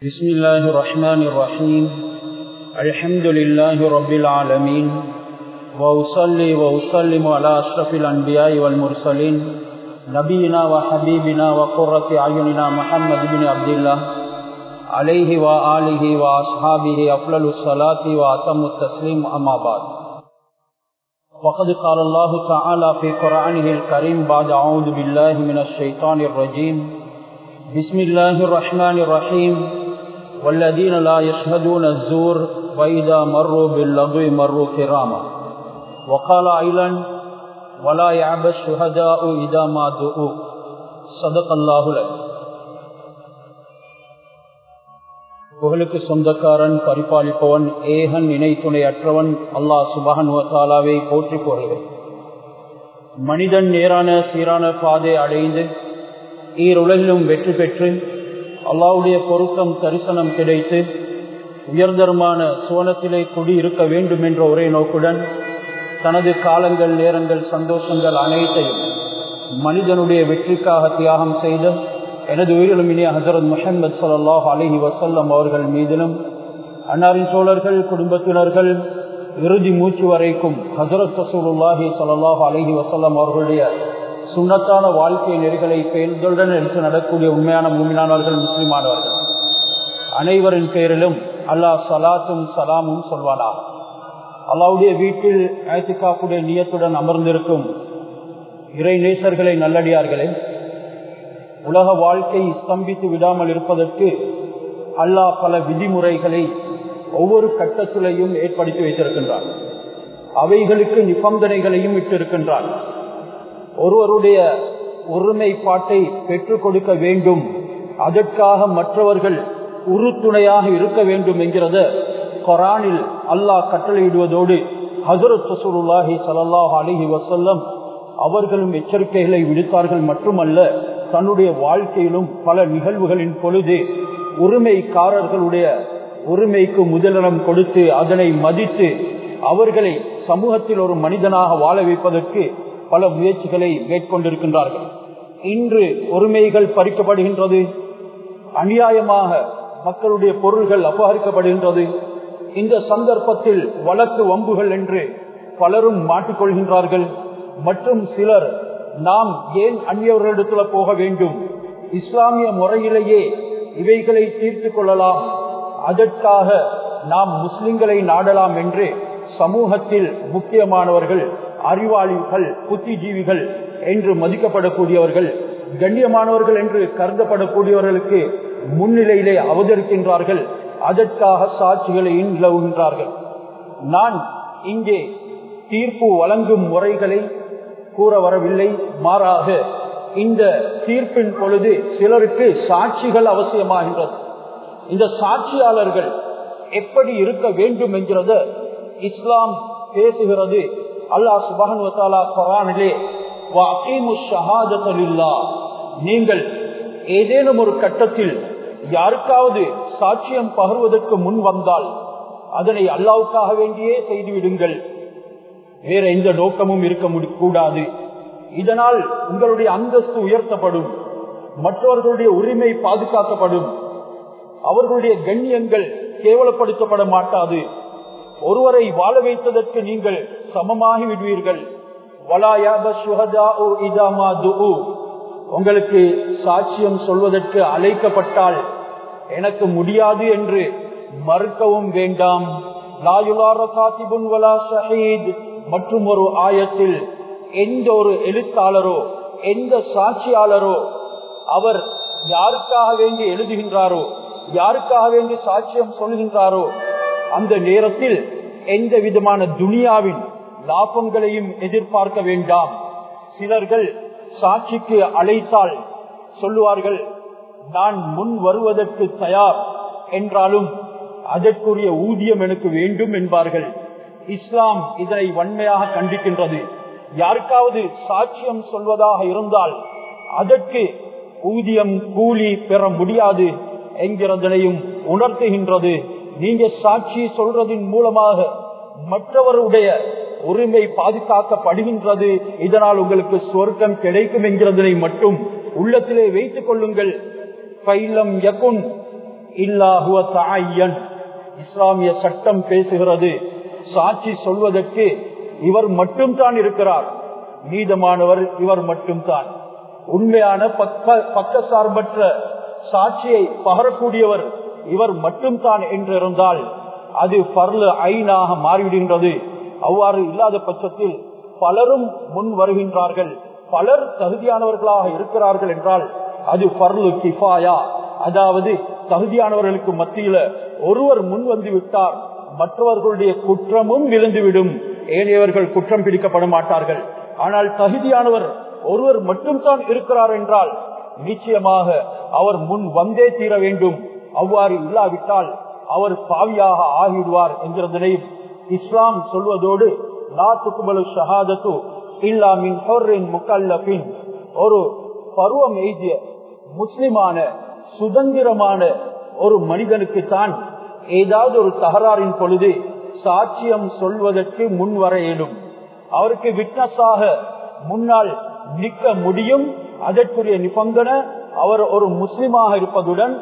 بسم الله الرحمن الرحيم الحمد لله رب العالمين وأصلي وأسلم على أشرف الأنبياء والمرسلين نبينا وحبيبنا وقرة أعيننا محمد بن عبد الله عليه وآله وأصحابه أفضل الصلاة وأتم التسليم أما بعد وقد قال الله تعالى في قرآنه الكريم بعد أعوذ بالله من الشيطان الرجيم بسم الله الرحمن الرحيم والذين لا يشهدون الزور وإذا مروا باللغو مروا كراما وقال أيضا ولا يعب الشهداء إذا ما دعوا صدق الله لك புகழுக்கு சொந்தக்காரன் பரிபாலிப்பவன் ஏகன் இணை துணை அற்றவன் அல்லாஹ் சுபகனுவத்தாலாவை போற்றி போடுகிறேன் மனிதன் நேரான சீரான பாதை அடைந்து ஈருலகிலும் வெற்றி பெற்று அல்லாவுடைய பொருத்தம் தரிசனம் கிடைத்து உயர்தரமான சுவனத்திலே குடியிருக்க வேண்டும் என்ற ஒரே நோக்குடன் தனது காலங்கள் நேரங்கள் சந்தோஷங்கள் அனைத்தையும் மனிதனுடைய வெற்றிக்காக தியாகம் செய்த எனது உயிரிலும் இனிய ஹசரத் முஹம்மது சல்லாஹ் அலஹி வசல்லம் அவர்கள் மீதிலும் அன்னாரின் சோழர்கள் குடும்பத்தினர்கள் இறுதி மூச்சு வரைக்கும் ஹசரத் ரசூலுல்லாஹி சல்லாஹ் அலஹி வசல்லம் அவர்களுடைய சுண்ணத்தான வாழ்க்கை நெறிகளை பெயர்களுடன் எடுத்து நடக்கூடிய உண்மையான மூமினானவர்கள் முஸ்லிமானவர்கள் அனைவரின் பெயரிலும் அல்லாஹ் சலாத்தும் சலாமும் சொல்வானா அல்லாவுடைய வீட்டில் ஆயத்துக்காப்புடைய நியத்துடன் அமர்ந்திருக்கும் இறை நேசர்களை நல்லடியார்களே உலக வாழ்க்கை ஸ்தம்பித்து விடாமல் இருப்பதற்கு அல்லாஹ் பல விதிமுறைகளை ஒவ்வொரு கட்டத்திலையும் ஏற்படுத்தி வைத்திருக்கின்றான் அவைகளுக்கு நிபந்தனைகளையும் இட்டிருக்கின்றான் ஒருவருடைய ஒருமைப்பாட்டை பெற்றுக் கொடுக்க வேண்டும் அதற்காக மற்றவர்கள் உறுதுணையாக இருக்க வேண்டும் என்கிறத கொரானில் அல்லாஹ் கட்டளையிடுவதோடு ஹசரத் சசூருல்லாஹி சல்லாஹ் அலிஹி வசல்லம் அவர்களும் எச்சரிக்கைகளை விடுத்தார்கள் மட்டுமல்ல தன்னுடைய வாழ்க்கையிலும் பல நிகழ்வுகளின் பொழுது உரிமைக்காரர்களுடைய உரிமைக்கு முதலிடம் கொடுத்து அதனை மதித்து அவர்களை சமூகத்தில் ஒரு மனிதனாக வாழ வைப்பதற்கு பல முயற்சிகளை மேற்கொண்டிருக்கின்றார்கள் இன்று உரிமைகள் பறிக்கப்படுகின்றது அநியாயமாக மக்களுடைய பொருள்கள் அபகரிக்கப்படுகின்றது இந்த சந்தர்ப்பத்தில் வழக்கு வம்புகள் என்று பலரும் மாட்டிக்கொள்கின்றார்கள் மற்றும் சிலர் நாம் ஏன் அந்நியவர்களிடத்தில் போக வேண்டும் இஸ்லாமிய முறையிலேயே இவைகளை தீர்த்து கொள்ளலாம் அதற்காக நாம் முஸ்லிம்களை நாடலாம் என்று சமூகத்தில் முக்கியமானவர்கள் அறிவாளிகள் புத்திஜீவிகள் என்று மதிக்கப்படக்கூடியவர்கள் கண்ணியமானவர்கள் என்று கருதப்படக்கூடியவர்களுக்கு முன்னிலையிலே அவதரிக்கின்றார்கள் அதற்காக சாட்சிகளை நிலவுகின்றார்கள் நான் இங்கே தீர்ப்பு வழங்கும் முறைகளை கூற வரவில்லை மாறாக இந்த தீர்ப்பின் பொழுது சிலருக்கு சாட்சிகள் அவசியமாகின்றது இந்த சாட்சியாளர்கள் எப்படி இருக்க வேண்டும் என்கிறத இஸ்லாம் பேசுகிறது அல்லாஹ் சுபகன்வத்தாலா குரானிலே நீங்கள் ஏதேனும் ஒரு கட்டத்தில் யாருக்காவது சாட்சியம் பகர்வதற்கு முன் வந்தால் அதனை அல்லாவுக்காக வேண்டியே செய்துவிடுங்கள் வேற எந்த நோக்கமும் இருக்க கூடாது இதனால் உங்களுடைய அந்தஸ்து உயர்த்தப்படும் மற்றவர்களுடைய உரிமை பாதுகாக்கப்படும் அவர்களுடைய கண்ணியங்கள் கேவலப்படுத்தப்பட மாட்டாது ஒருவரை வாழ வைத்ததற்கு நீங்கள் சமமாகி விடுவீர்கள் உங்களுக்கு சாட்சியம் சொல்வதற்கு அழைக்கப்பட்டால் எனக்கு முடியாது என்று மறுக்கவும் வேண்டாம் மற்றும் ஒரு ஆயத்தில் எந்த ஒரு எழுத்தாளரோ எந்த சாட்சியாளரோ அவர் யாருக்காக வேண்டி எழுதுகின்றாரோ யாருக்காக வேண்டி சாட்சியம் சொல்கின்றாரோ அந்த நேரத்தில் எந்த விதமான துனியாவின் லாபங்களையும் எதிர்பார்க்க வேண்டாம் சிலர்கள் சாட்சிக்கு அழைத்தால் சொல்லுவார்கள் நான் முன் வருவதற்கு தயார் என்றாலும் அதற்குரிய ஊதியம் எனக்கு வேண்டும் என்பார்கள் இஸ்லாம் இதனை வன்மையாக கண்டிக்கின்றது யாருக்காவது சாட்சியம் சொல்வதாக இருந்தால் அதற்கு ஊதியம் கூலி பெற முடியாது என்கிறதனையும் உணர்த்துகின்றது நீங்க சாட்சி சொல்றதின் மூலமாக மற்றவருடைய உரிமை பாதுகாக்கப்படுகின்றது இதனால் உங்களுக்கு சொர்க்கம் கிடைக்கும் என்கிறதனை மட்டும் உள்ளத்திலே வைத்துக் கொள்ளுங்கள் பைலம் யகுன் இல்லாஹுவ தாயன் இஸ்லாமிய சட்டம் பேசுகிறது சாட்சி சொல்வதற்கு இவர் மட்டும்தான் இருக்கிறார் மீதமானவர் இவர் மட்டும்தான் உண்மையான பக்க பக்க சார்பற்ற சாட்சியை பகரக்கூடியவர் இவர் மட்டும்தான் என்றிருந்தால் அது பர்ல ஐனாக மாறிவிடுகின்றது அவ்வாறு இல்லாத பட்சத்தில் பலரும் முன் வருகின்றார்கள் பலர் தகுதியானவர்களாக இருக்கிறார்கள் என்றால் அது பர்லு கிஃபாயா அதாவது தகுதியானவர்களுக்கு மத்தியில ஒருவர் முன் வந்து விட்டார் மற்றவர்களுடைய குற்றமும் விழுந்துவிடும் ஏனையவர்கள் குற்றம் பிடிக்கப்பட மாட்டார்கள் ஆனால் தகுதியானவர் ஒருவர் மட்டும்தான் இருக்கிறார் என்றால் நிச்சயமாக அவர் முன் வந்தே தீர வேண்டும் அவ்வாறு இல்லாவிட்டால் அவர் பாவியாக ஆகிவிடுவார் என்கிறதனையும் இஸ்லாம் சொல்வதோடு நாத்துக்குபலு ஷஹாதத்து இல்லாமின் முக்கல்லபின் ஒரு பருவம் எய்திய முஸ்லிமான சுதந்திரமான ஒரு மனிதனுக்கு தான் ஏதாவது ஒரு தகராறின் பொழுது சாட்சியம் சொல்வதற்கு முன் வர இயலும் அவருக்கு விட்னஸாக முன்னால் நிற்க முடியும் அதற்குரிய நிபந்தனை அவர் ஒரு முஸ்லிமாக இருப்பதுடன்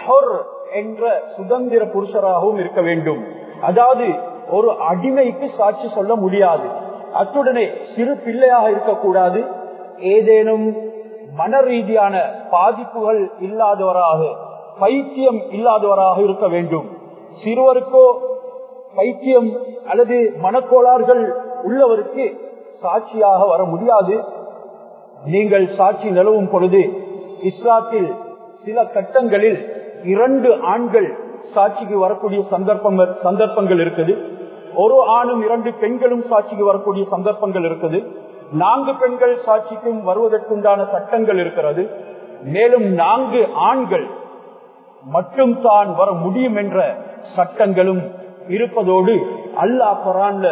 என்ற சுதந்திர புருஷராகவும் இருக்க வேண்டும் அதாவது ஒரு அடிமைக்கு சாட்சி சொல்ல முடியாது அத்துடனே சிறு பிள்ளையாக இருக்கக்கூடாது ஏதேனும் மன ரீதியான பாதிப்புகள் இல்லாதவராக பைத்தியம் இல்லாதவராக இருக்க வேண்டும் சிறுவருக்கோ பைத்தியம் அல்லது மனக்கோளாறுகள் உள்ளவருக்கு சாட்சியாக வர முடியாது நீங்கள் சாட்சி நிலவும் பொழுது இஸ்லாத்தில் சில கட்டங்களில் இரண்டு ஆண்கள் சாட்சிக்கு வரக்கூடிய சந்தர்ப்பங்கள் சந்தர்ப்பங்கள் இருக்குது ஒரு ஆணும் இரண்டு பெண்களும் சாட்சிக்கு வரக்கூடிய சந்தர்ப்பங்கள் இருக்குது நான்கு பெண்கள் சாட்சிக்கும் வருவதற்குண்டான சட்டங்கள் இருக்கிறது மேலும் நான்கு ஆண்கள் மட்டும் தான் வர முடியும் என்ற சட்டங்களும் இருப்பதோடு அல்லாஹ் குரான்ல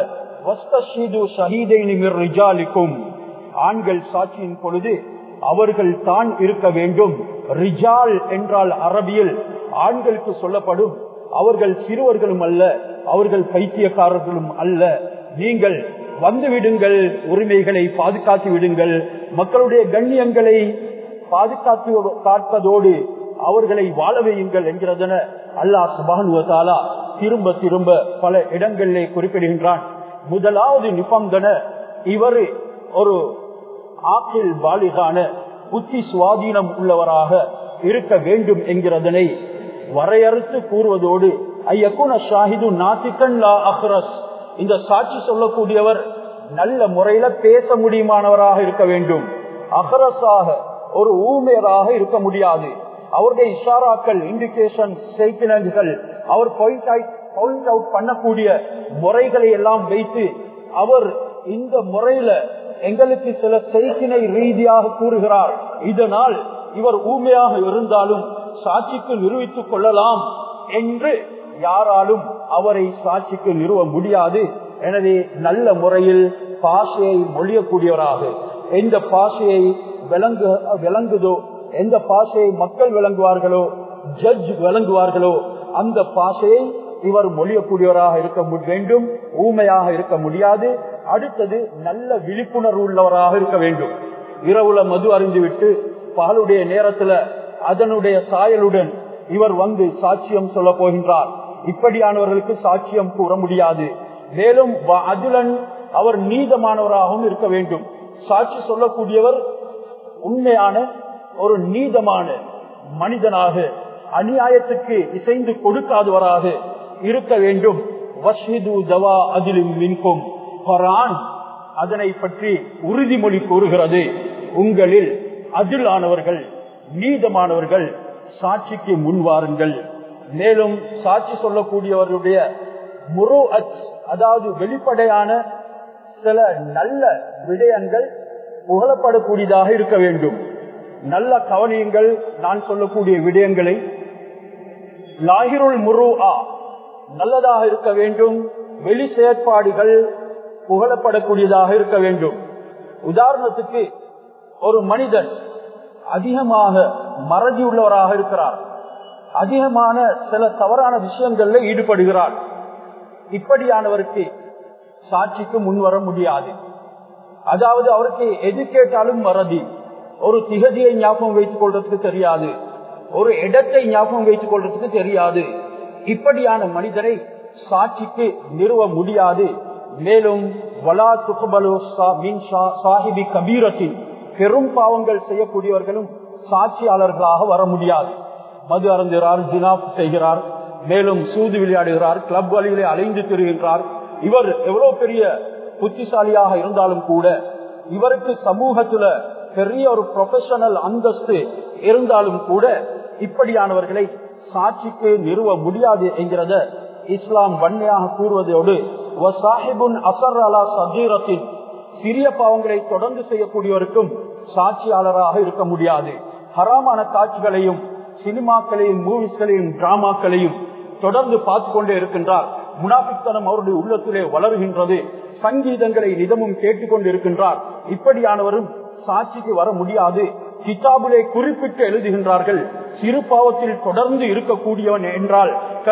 ஆண்கள் சாட்சியின் பொழுது அவர்கள் தான் இருக்க வேண்டும் ரிஜால் என்றால் அரபியில் ஆண்களுக்கு சொல்லப்படும் அவர்கள் சிறுவர்களும் அல்ல அவர்கள் பைத்தியக்காரர்களும் அல்ல நீங்கள் வந்து விடுங்கள் உரிமைகளை பாதுகாத்து விடுங்கள் மக்களுடைய கண்ணியங்களை பாதுகாத்து காப்பதோடு அவர்களை வாழ வையுங்கள் என்கிறதன அல்லாஹ் சுபானுவதாலா திரும்ப திரும்ப பல இடங்களிலே குறிப்பிடுகின்றான் முதலாவது நிபந்தன இவர் ஒரு ஆக்கில் பாலிகான புத்தி சுவாதீனம் உள்ளவராக இருக்க வேண்டும் என்கிறதனை வரையறுத்து கூறுவதோடு ஐயக்குன ஷாஹிது நாத்திகன் லா அஹ்ரஸ் இந்த சாட்சி சொல்லக்கூடியவர் நல்ல முறையில பேச முடியுமானவராக இருக்க வேண்டும் அஹரஸாக ஒரு ஊமையராக இருக்க முடியாது அவருடைய இஷாராக்கள் இண்டிகேஷன் செய்தினங்கள் அவர் பாயிண்ட் பாயிண்ட் அவுட் பண்ணக்கூடிய முறைகளை எல்லாம் வைத்து அவர் இந்த முறையில எங்களுக்கு சில செய்கினை ரீதியாக கூறுகிறார் இதனால் இவர் ஊமையாக இருந்தாலும் சாட்சிக்கு நிரூபித்துக் கொள்ளலாம் என்று யாராலும் அவரை சாட்சிக்கு நிறுவ முடியாது எனவே நல்ல முறையில் பாஷையை மொழியக்கூடியவராக எந்த பாஷையை விளங்கு விளங்குதோ எந்த பாஷையை மக்கள் விளங்குவார்களோ ஜட்ஜ் விளங்குவார்களோ அந்த பாஷையை இவர் மொழியக்கூடியவராக இருக்க வேண்டும் ஊமையாக இருக்க முடியாது அடுத்தது நல்ல விழிப்புணர்வு உள்ளவராக இருக்க வேண்டும் இரவுல மது அறிந்துவிட்டு பகலுடைய நேரத்துல அதனுடைய சாயலுடன் இவர் வந்து சாட்சியம் சொல்ல போகின்றார் இப்படியானவர்களுக்கு சாட்சியம் கூற முடியாது மேலும் அதுலன் அவர் நீதமானவராகவும் இருக்க வேண்டும் சாட்சி சொல்லக்கூடியவர் உண்மையான ஒரு நீதமான மனிதனாக அநியாயத்துக்கு இசைந்து கொடுக்காதவராக இருக்க வேண்டும் வஷிது தவா அதிலும் மின்கும் குரான் அதனை பற்றி உறுதிமொழி கூறுகிறது உங்களில் அதிலானவர்கள் நீதமானவர்கள் சாட்சிக்கு முன்வாருங்கள் மேலும் சாட்சி சொல்லக்கூடியவர்களுடைய முரு அதாவது வெளிப்படையான சில நல்ல விடயங்கள் புகழப்படக்கூடியதாக இருக்க வேண்டும் நல்ல கவனியங்கள் நான் சொல்லக்கூடிய விடயங்களை லாகிருள் முரு ஆ நல்லதாக இருக்க வேண்டும் வெளி செயற்பாடுகள் புகழப்படக்கூடியதாக இருக்க வேண்டும் உதாரணத்துக்கு ஒரு மனிதன் அதிகமாக மறதி உள்ளவராக இருக்கிறார் அதிகமான சில தவறான விஷயங்கள்ல ஈடுபடுகிறார் இப்படியானவருக்கு சாட்சிக்கு முன்வர முடியாது அதாவது அவருக்கு எது கேட்டாலும் மறதி ஒரு திகதியை ஞாபகம் வைத்துக் கொள்றதுக்கு தெரியாது ஒரு இடத்தை ஞாபகம் வைத்துக் கொள்றதுக்கு தெரியாது இப்படியான மனிதரை சாட்சிக்கு நிறுவ முடியாது மேலும் வலா துகுபலு சாஹிபி கபீரத்தின் பெரும் பாவங்கள் செய்யக்கூடியவர்களும் சாட்சியாளர்களாக வர முடியாது மது அருந்துகிறார் ஜினாப் செய்கிறார் மேலும் சூது விளையாடுகிறார் கிளப் வழியிலே அலைந்து திரிகின்றார் இவர் எவ்வளவு பெரிய புத்திசாலியாக இருந்தாலும் கூட இவருக்கு சமூகத்துல பெரிய ஒரு ப்ரொஃபஷனல் அந்தஸ்து இருந்தாலும் கூட இப்படியானவர்களை சாட்சிக்கு நிறுவ முடியாது என்கிறத இஸ்லாம் வன்மையாக கூறுவதோடு சிறிய பாவங்களை தொடர்ந்து செய்யக்கூடியவருக்கும் சாட்சியாளராக இருக்க முடியாது ஹராமான காட்சிகளையும் சினிமாக்களையும் மூவிஸ்களையும் டிராமாக்களையும் தொடர்ந்து பார்த்து கொண்டே இருக்கின்றார் முனாபித்தனம் அவருடைய உள்ளத்திலே வளர்கின்றது சங்கீதங்களை நிதமும் கேட்டுக்கொண்டு இருக்கின்றார் இப்படியானவரும் சாட்சிக்கு வர முடியாது கிதாபிலே குறிப்பிட்டு எழுதுகின்றார்கள் சிறு பாவத்தில் தொடர்ந்து இருக்கக்கூடியவன் என்றால்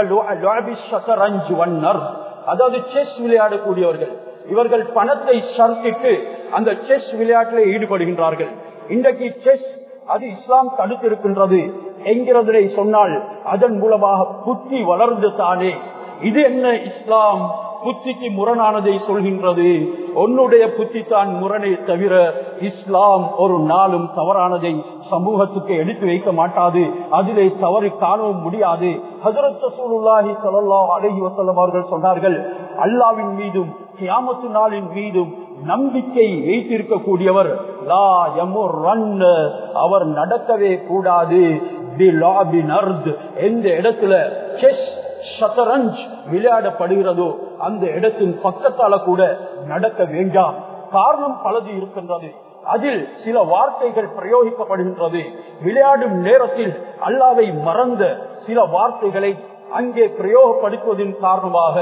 அதாவது செஸ் விளையாடக்கூடியவர்கள் இவர்கள் பணத்தை சர்த்திட்டு அந்த செஸ் விளையாட்டிலே ஈடுபடுகின்றார்கள் இன்றைக்கு செஸ் அது இஸ்லாம் தடுத்திருக்கின்றது என்கிறதை சொன்னால் அதன் மூலமாக புத்தி வளர்ந்து தானே இது என்ன இஸ்லாம் புத்திக்கு முரணானதை சொல்கின்றது உன்னுடைய புத்தி தான் முரணை தவிர இஸ்லாம் ஒரு நாளும் தவறானதை சமூகத்துக்கு எடுத்து வைக்க மாட்டாது அதிலே தவறு காணவும் முடியாது ஹசரத் சூலுல்லாஹி சல்லா அலஹி வசல்லம் அவர்கள் சொன்னார்கள் அல்லாவின் மீதும் கியாமத்து நாளின் மீதும் நம்பிக்கை வைத்திருக்கக்கூடியவர் லா யமுர் அவர் நடக்கவே கூடாது எந்த இடத்துல செஸ் ஷத்தரஞ்ச் விளையாடப்படுகிறதோ அந்த இடத்தின் பக்கத்தால கூட நடக்க வேண்டாம் காரணம் பலது இருக்கின்றது அதில் சில வார்த்தைகள் பிரயோகிக்கப்படுகின்றது விளையாடும் நேரத்தில் அல்லாவை மறந்த சில வார்த்தைகளை அங்கே பிரயோகப்படுத்துவதன் காரணமாக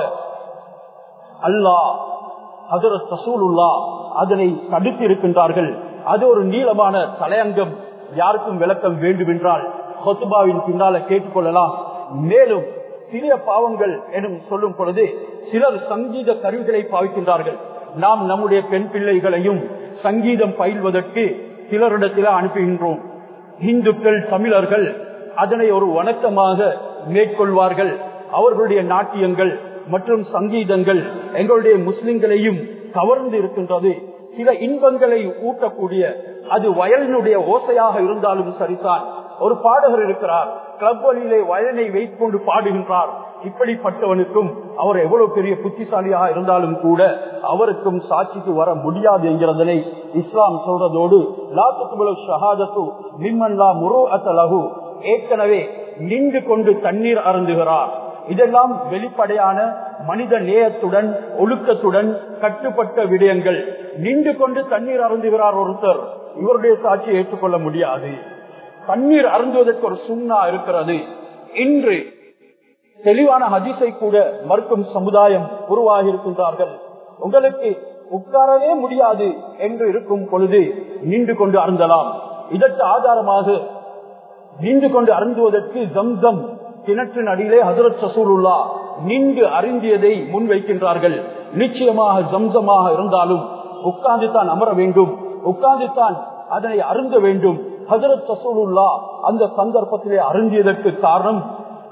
அல்லாஹ் ஹசரத் ரசூலுல்லா அதனை தடுத்து இருக்கின்றார்கள் அது ஒரு நீளமான தலையங்கம் யாருக்கும் விளக்கம் வேண்டும் என்றால் ஹொத்துபாவின் பின்னால கேட்டுக்கொள்ளலாம் மேலும் சிறிய பாவங்கள் எனும் சொல்லும் பொழுது சிலர் சங்கீத கருவிகளை பாவிக்கின்றார்கள் நாம் நம்முடைய பெண் பிள்ளைகளையும் சங்கீதம் பயில்வதற்கு சிலரிடத்தில் அனுப்புகின்றோம் இந்துக்கள் தமிழர்கள் அதனை ஒரு வணக்கமாக மேற்கொள்வார்கள் அவர்களுடைய நாட்டியங்கள் மற்றும் சங்கீதங்கள் எங்களுடைய முஸ்லிம்களையும் கவர்ந்து இருக்கின்றது சில இன்பங்களை ஊட்டக்கூடிய அது வயலினுடைய ஓசையாக இருந்தாலும் சரிதான் ஒரு பாடகர் இருக்கிறார் கிளப் வழியிலே வயலை வைத்துக் கொண்டு பாடுகின்றார் இப்படிப்பட்டவனுக்கும் அவர் எவ்வளவு பெரிய புத்திசாலியாக இருந்தாலும் கூட அவருக்கும் சாட்சிக்கு வர முடியாது என்கிறதனை இஸ்லாம் சொல்றதோடு ஷஹாதத்து மிம்மன்லா முரு அத்தலகு ஏற்கனவே நின்று கொண்டு தண்ணீர் அருந்துகிறார் இதெல்லாம் வெளிப்படையான மனித நேயத்துடன் ஒழுக்கத்துடன் கட்டுப்பட்ட விடயங்கள் நின்று கொண்டு தண்ணீர் அருந்துகிறார் ஒருத்தர் இவருடைய சாட்சியை ஏற்றுக்கொள்ள முடியாது தண்ணீர் அருந்துவதற்கு ஒரு சுண்ணா இருக்கிறது இன்று தெளிவான ஹதிசை கூட மறுக்கும் சமுதாயம் உருவாகி இருக்கின்றார்கள் உங்களுக்கு உட்காரவே முடியாது என்று இருக்கும் பொழுது நின்று கொண்டு அருந்தலாம் இதற்கு ஆதாரமாக நின்று கொண்டு அருந்துவதற்கு ஜம்சம் கிணற்றின் அடியிலே ஹசரத் சசூருல்லா நின்று அருந்தியதை முன்வைக்கின்றார்கள் நிச்சயமாக ஜம்சமாக இருந்தாலும் உட்கார்ந்து தான் அமர வேண்டும் உட்கார்ந்து தான் அதனை அருந்த வேண்டும் ஹசரத் சசூலுல்லா அந்த சந்தர்ப்பத்திலே அருந்தியதற்கு காரணம்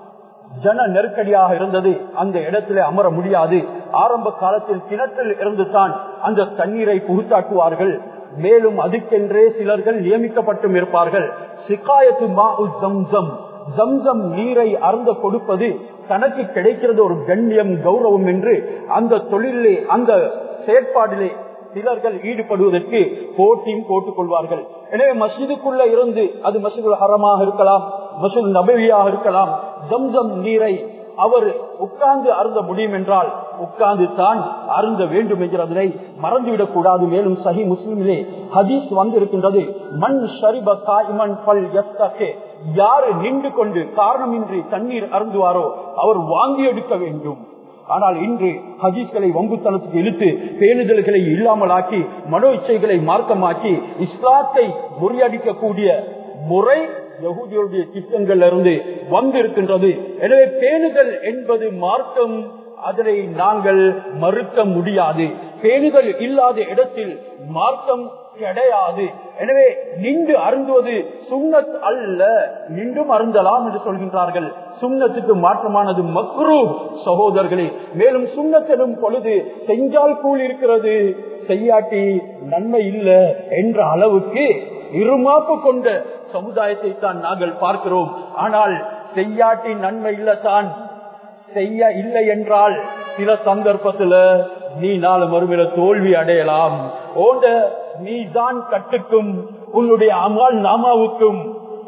ஜன நெருக்கடியாக இருந்தது அந்த இடத்திலே அமர முடியாது ஆரம்ப காலத்தில் கிணற்றில் இருந்து தான் அந்த தண்ணீரை புகுத்தாக்குவார்கள் மேலும் அதுக்கென்றே சிலர்கள் நியமிக்கப்பட்டும் இருப்பார்கள் சிக்காயத்து மா ஜம்சம் ஜம்சம் நீரை அருந்த கொடுப்பது தனக்கு கிடைக்கிறது ஒரு கண்ணியம் கௌரவம் என்று அந்த தொழிலே அந்த செயற்பாடிலே சிலர்கள் ஈடுபடுவதற்கு போட்டியும் போட்டுக் கொள்வார்கள் எனவே மசிதுக்குள்ள இருந்து அது மசிது ஹரமாக இருக்கலாம் மசூத் நபவியாக இருக்கலாம் ஜம்சம் நீரை அவர் உட்கார்ந்து அருந்த முடியும் என்றால் உட்கார்ந்து தான் அருந்த வேண்டும் என்கிறதனை மறந்துவிடக் கூடாது மேலும் சஹி முஸ்லிமிலே ஹதீஸ் வந்திருக்கின்றது மண் ஷரிப காய்மன் பல் எஸ்தகே யாரு நின்று கொண்டு காரணமின்றி தண்ணீர் அருந்துவாரோ அவர் வாங்கி எடுக்க வேண்டும் ஆனால் இன்று ஹதீஸ்களை வம்புத்தனத்துக்கு இழுத்து பேணுதல்களை இல்லாமல் ஆக்கி மனோ இச்சைகளை மார்க்கமாக்கி இஸ்லாத்தை முறியடிக்கக்கூடிய முறை யகுதியுடைய திட்டங்கள்ல இருந்து வந்திருக்கின்றது எனவே பேணுதல் என்பது மார்க்கம் அதனை நாங்கள் மறுக்க முடியாது பேணுதல் இல்லாத இடத்தில் மார்க்கம் கிடையாது எனவே நின்று அருந்துவது சுண்ணத் அல்ல நின்றும் அருந்தலாம் என்று சொல்கின்றார்கள் சுண்ணத்துக்கு மாற்றமானது மக்ரூ சகோதரர்களே மேலும் சுண்ணத் எனும் பொழுது செஞ்சால் கூல் இருக்கிறது செய்யாட்டி நன்மை இல்லை என்ற அளவுக்கு இருமாப்பு கொண்ட சமுதாயத்தை தான் நாங்கள் பார்க்கிறோம் ஆனால் செய்யாட்டி நன்மை இல்லத்தான் செய்ய இல்லை என்றால் சில சந்தர்ப்பத்துல நீ நாலு மறுமையில தோல்வி அடையலாம் ஓண்ட நீ தான் கட்டுக்கும் உன்னுடைய அமால் நாமாவுக்கும்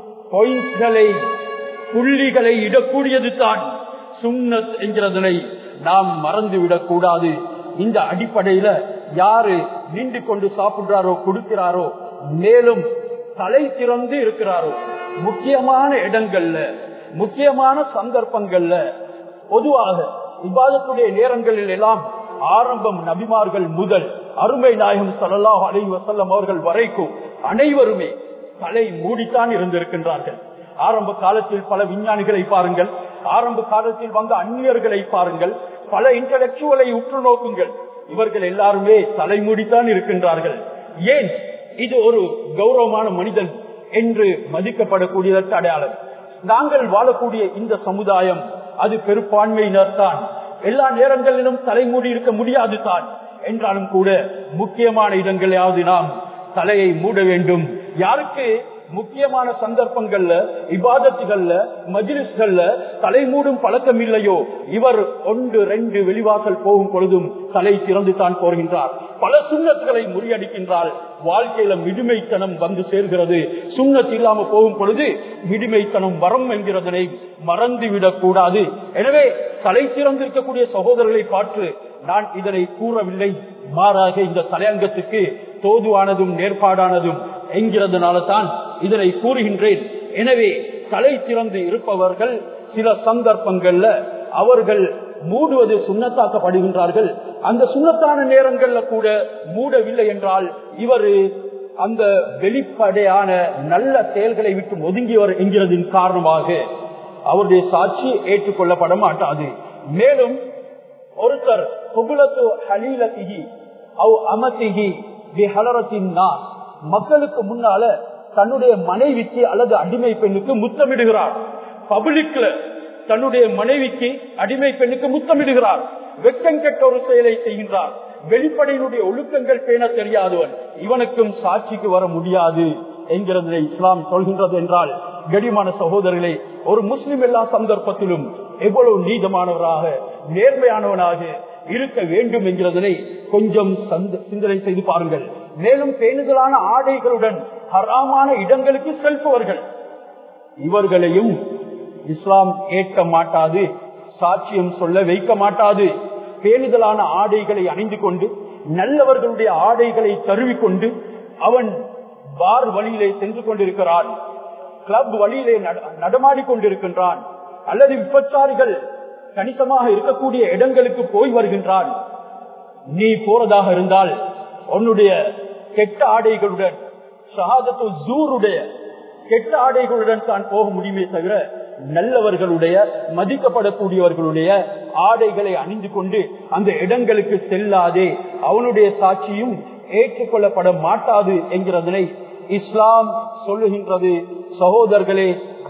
பொய்களை புள்ளிகளை இடக்கூடியது தான் சுண்ணத் என்கிறதனை நாம் மறந்துவிடக் கூடாது இந்த அடிப்படையில யாரு நின்று கொண்டு சாப்பிடுறாரோ கொடுக்கிறாரோ மேலும் தலை திறந்து இருக்கிறாரோ முக்கியமான இடங்கள்ல முக்கியமான சந்தர்ப்பங்கள்ல பொதுவாக விவாதத்துடைய நேரங்களில் எல்லாம் ஆரம்பம் நபிமார்கள் முதல் அருமை நாயகம் சல்லாஹ் அலி வசல்லம் அவர்கள் வரைக்கும் அனைவருமே தலை மூடித்தான் இருந்திருக்கின்றார்கள் ஆரம்ப காலத்தில் பல விஞ்ஞானிகளை பாருங்கள் ஆரம்ப காலத்தில் வந்த அந்நியர்களை பாருங்கள் பல இன்டலெக்சுவலை உற்று நோக்குங்கள் இவர்கள் எல்லாருமே தலைமூடித்தான் இருக்கின்றார்கள் ஏன் இது ஒரு கௌரவமான மனிதன் என்று மதிக்கப்படக்கூடியதற்கு அடையாளம் நாங்கள் வாழக்கூடிய இந்த சமுதாயம் அது பெரும்பான்மையினர் தான் எல்லா நேரங்களிலும் தலைமூடி இருக்க முடியாது தான் என்றாலும் கூட முக்கியமான இடங்களையாவது நாம் தலையை மூட வேண்டும் யாருக்கு முக்கியமான சந்தர்ப்பங்கள்ல இபாதத்துகள்ல மஜிலிஸ்கள்ல தலை மூடும் பழக்கம் இல்லையோ இவர் ஒன்று ரெண்டு வெளிவாசல் போகும் பொழுதும் தலை திறந்து தான் போகின்றார் பல சுண்ணத்துகளை முறியடிக்கின்றால் வாழ்க்கையில மிடுமைத்தனம் வந்து சேர்கிறது சுண்ணத் இல்லாம போகும் பொழுது மிடுமைத்தனம் வரம் என்கிறதனை மறந்துவிடக் கூடாது எனவே தலை திறந்திருக்கக்கூடிய சகோதரர்களை பார்த்து நான் இதனை கூறவில்லை மாறாக இந்த தலையங்கத்துக்கு தோதுவானதும் நேர்பாடானதும் என்கிறதுனால தான் இதனை கூறுகின்றேன் எனவே தலை திறந்து இருப்பவர்கள் சில சந்தர்ப்பங்கள்ல அவர்கள் மூடுவது சுண்ணத்தாக்கப்படுகின்றார்கள் அந்த சுண்ணத்தான நேரங்கள்ல கூட மூடவில்லை என்றால் இவரு அந்த வெளிப்படையான நல்ல செயல்களை விட்டு ஒதுங்கியவர் என்கிறதின் காரணமாக அவருடைய சாட்சி ஏற்றுக்கொள்ளப்பட மாட்டாது மேலும் ஒருத்தர் புகுலத்து ஹலீலத்திகி அவ் அமத்திகி நாஸ் மக்களுக்கு முன்னால தன்னுடைய மனைவிக்கு அல்லது அடிமை பெண்ணுக்கு முத்தமிடுகிறார் பப்ளிக்ல தன்னுடைய மனைவிக்கு அடிமை பெண்ணுக்கு முத்தமிடுகிறார் வெக்கம் கெட்ட ஒரு செயலை செய்கின்றார் வெளிப்படையினுடைய ஒழுக்கங்கள் பேண தெரியாதவன் இவனுக்கும் சாட்சிக்கு வர முடியாது என்கிறதை இஸ்லாம் சொல்கின்றது என்றால் கடிமான சகோதரர்களே ஒரு முஸ்லிம் எல்லா சந்தர்ப்பத்திலும் எவ்வளவு நீதமானவராக நேர்மையானவனாக இருக்க வேண்டும் என்கிறதனை கொஞ்சம் சிந்தனை செய்து பாருங்கள் மேலும் பேணுதலான ஆடைகளுடன் ஹராமான இடங்களுக்கு செல்பவர்கள் இவர்களையும் இஸ்லாம் ஏற்க மாட்டாது சாட்சியம் சொல்ல வைக்க மாட்டாது பேணுதலான ஆடைகளை அணிந்து கொண்டு நல்லவர்களுடைய ஆடைகளை தருவிக்கொண்டு அவன் பார் வழியிலே சென்று கொண்டிருக்கிறான் கிளப் வழியிலே நடமாடி கொண்டிருக்கின்றான் அல்லது விபச்சாரிகள் கணிசமாக இருக்கக்கூடிய இடங்களுக்கு போய் வருகின்றான் நீ போறதாக இருந்தால் உன்னுடைய கெட்ட ஆடைகளுடன் ஷஹாதத்து ஜூருடைய கெட்ட ஆடைகளுடன் தான் போக முடியுமே தவிர நல்லவர்களுடைய மதிக்கப்படக்கூடியவர்களுடைய ஆடைகளை அணிந்து கொண்டு அந்த இடங்களுக்கு செல்லாதே அவனுடைய சாட்சியும் ஏற்றுக்கொள்ளப்பட மாட்டாது என்கிறதனை இஸ்லாம் சொல்லுகின்றது சகோதரர்களே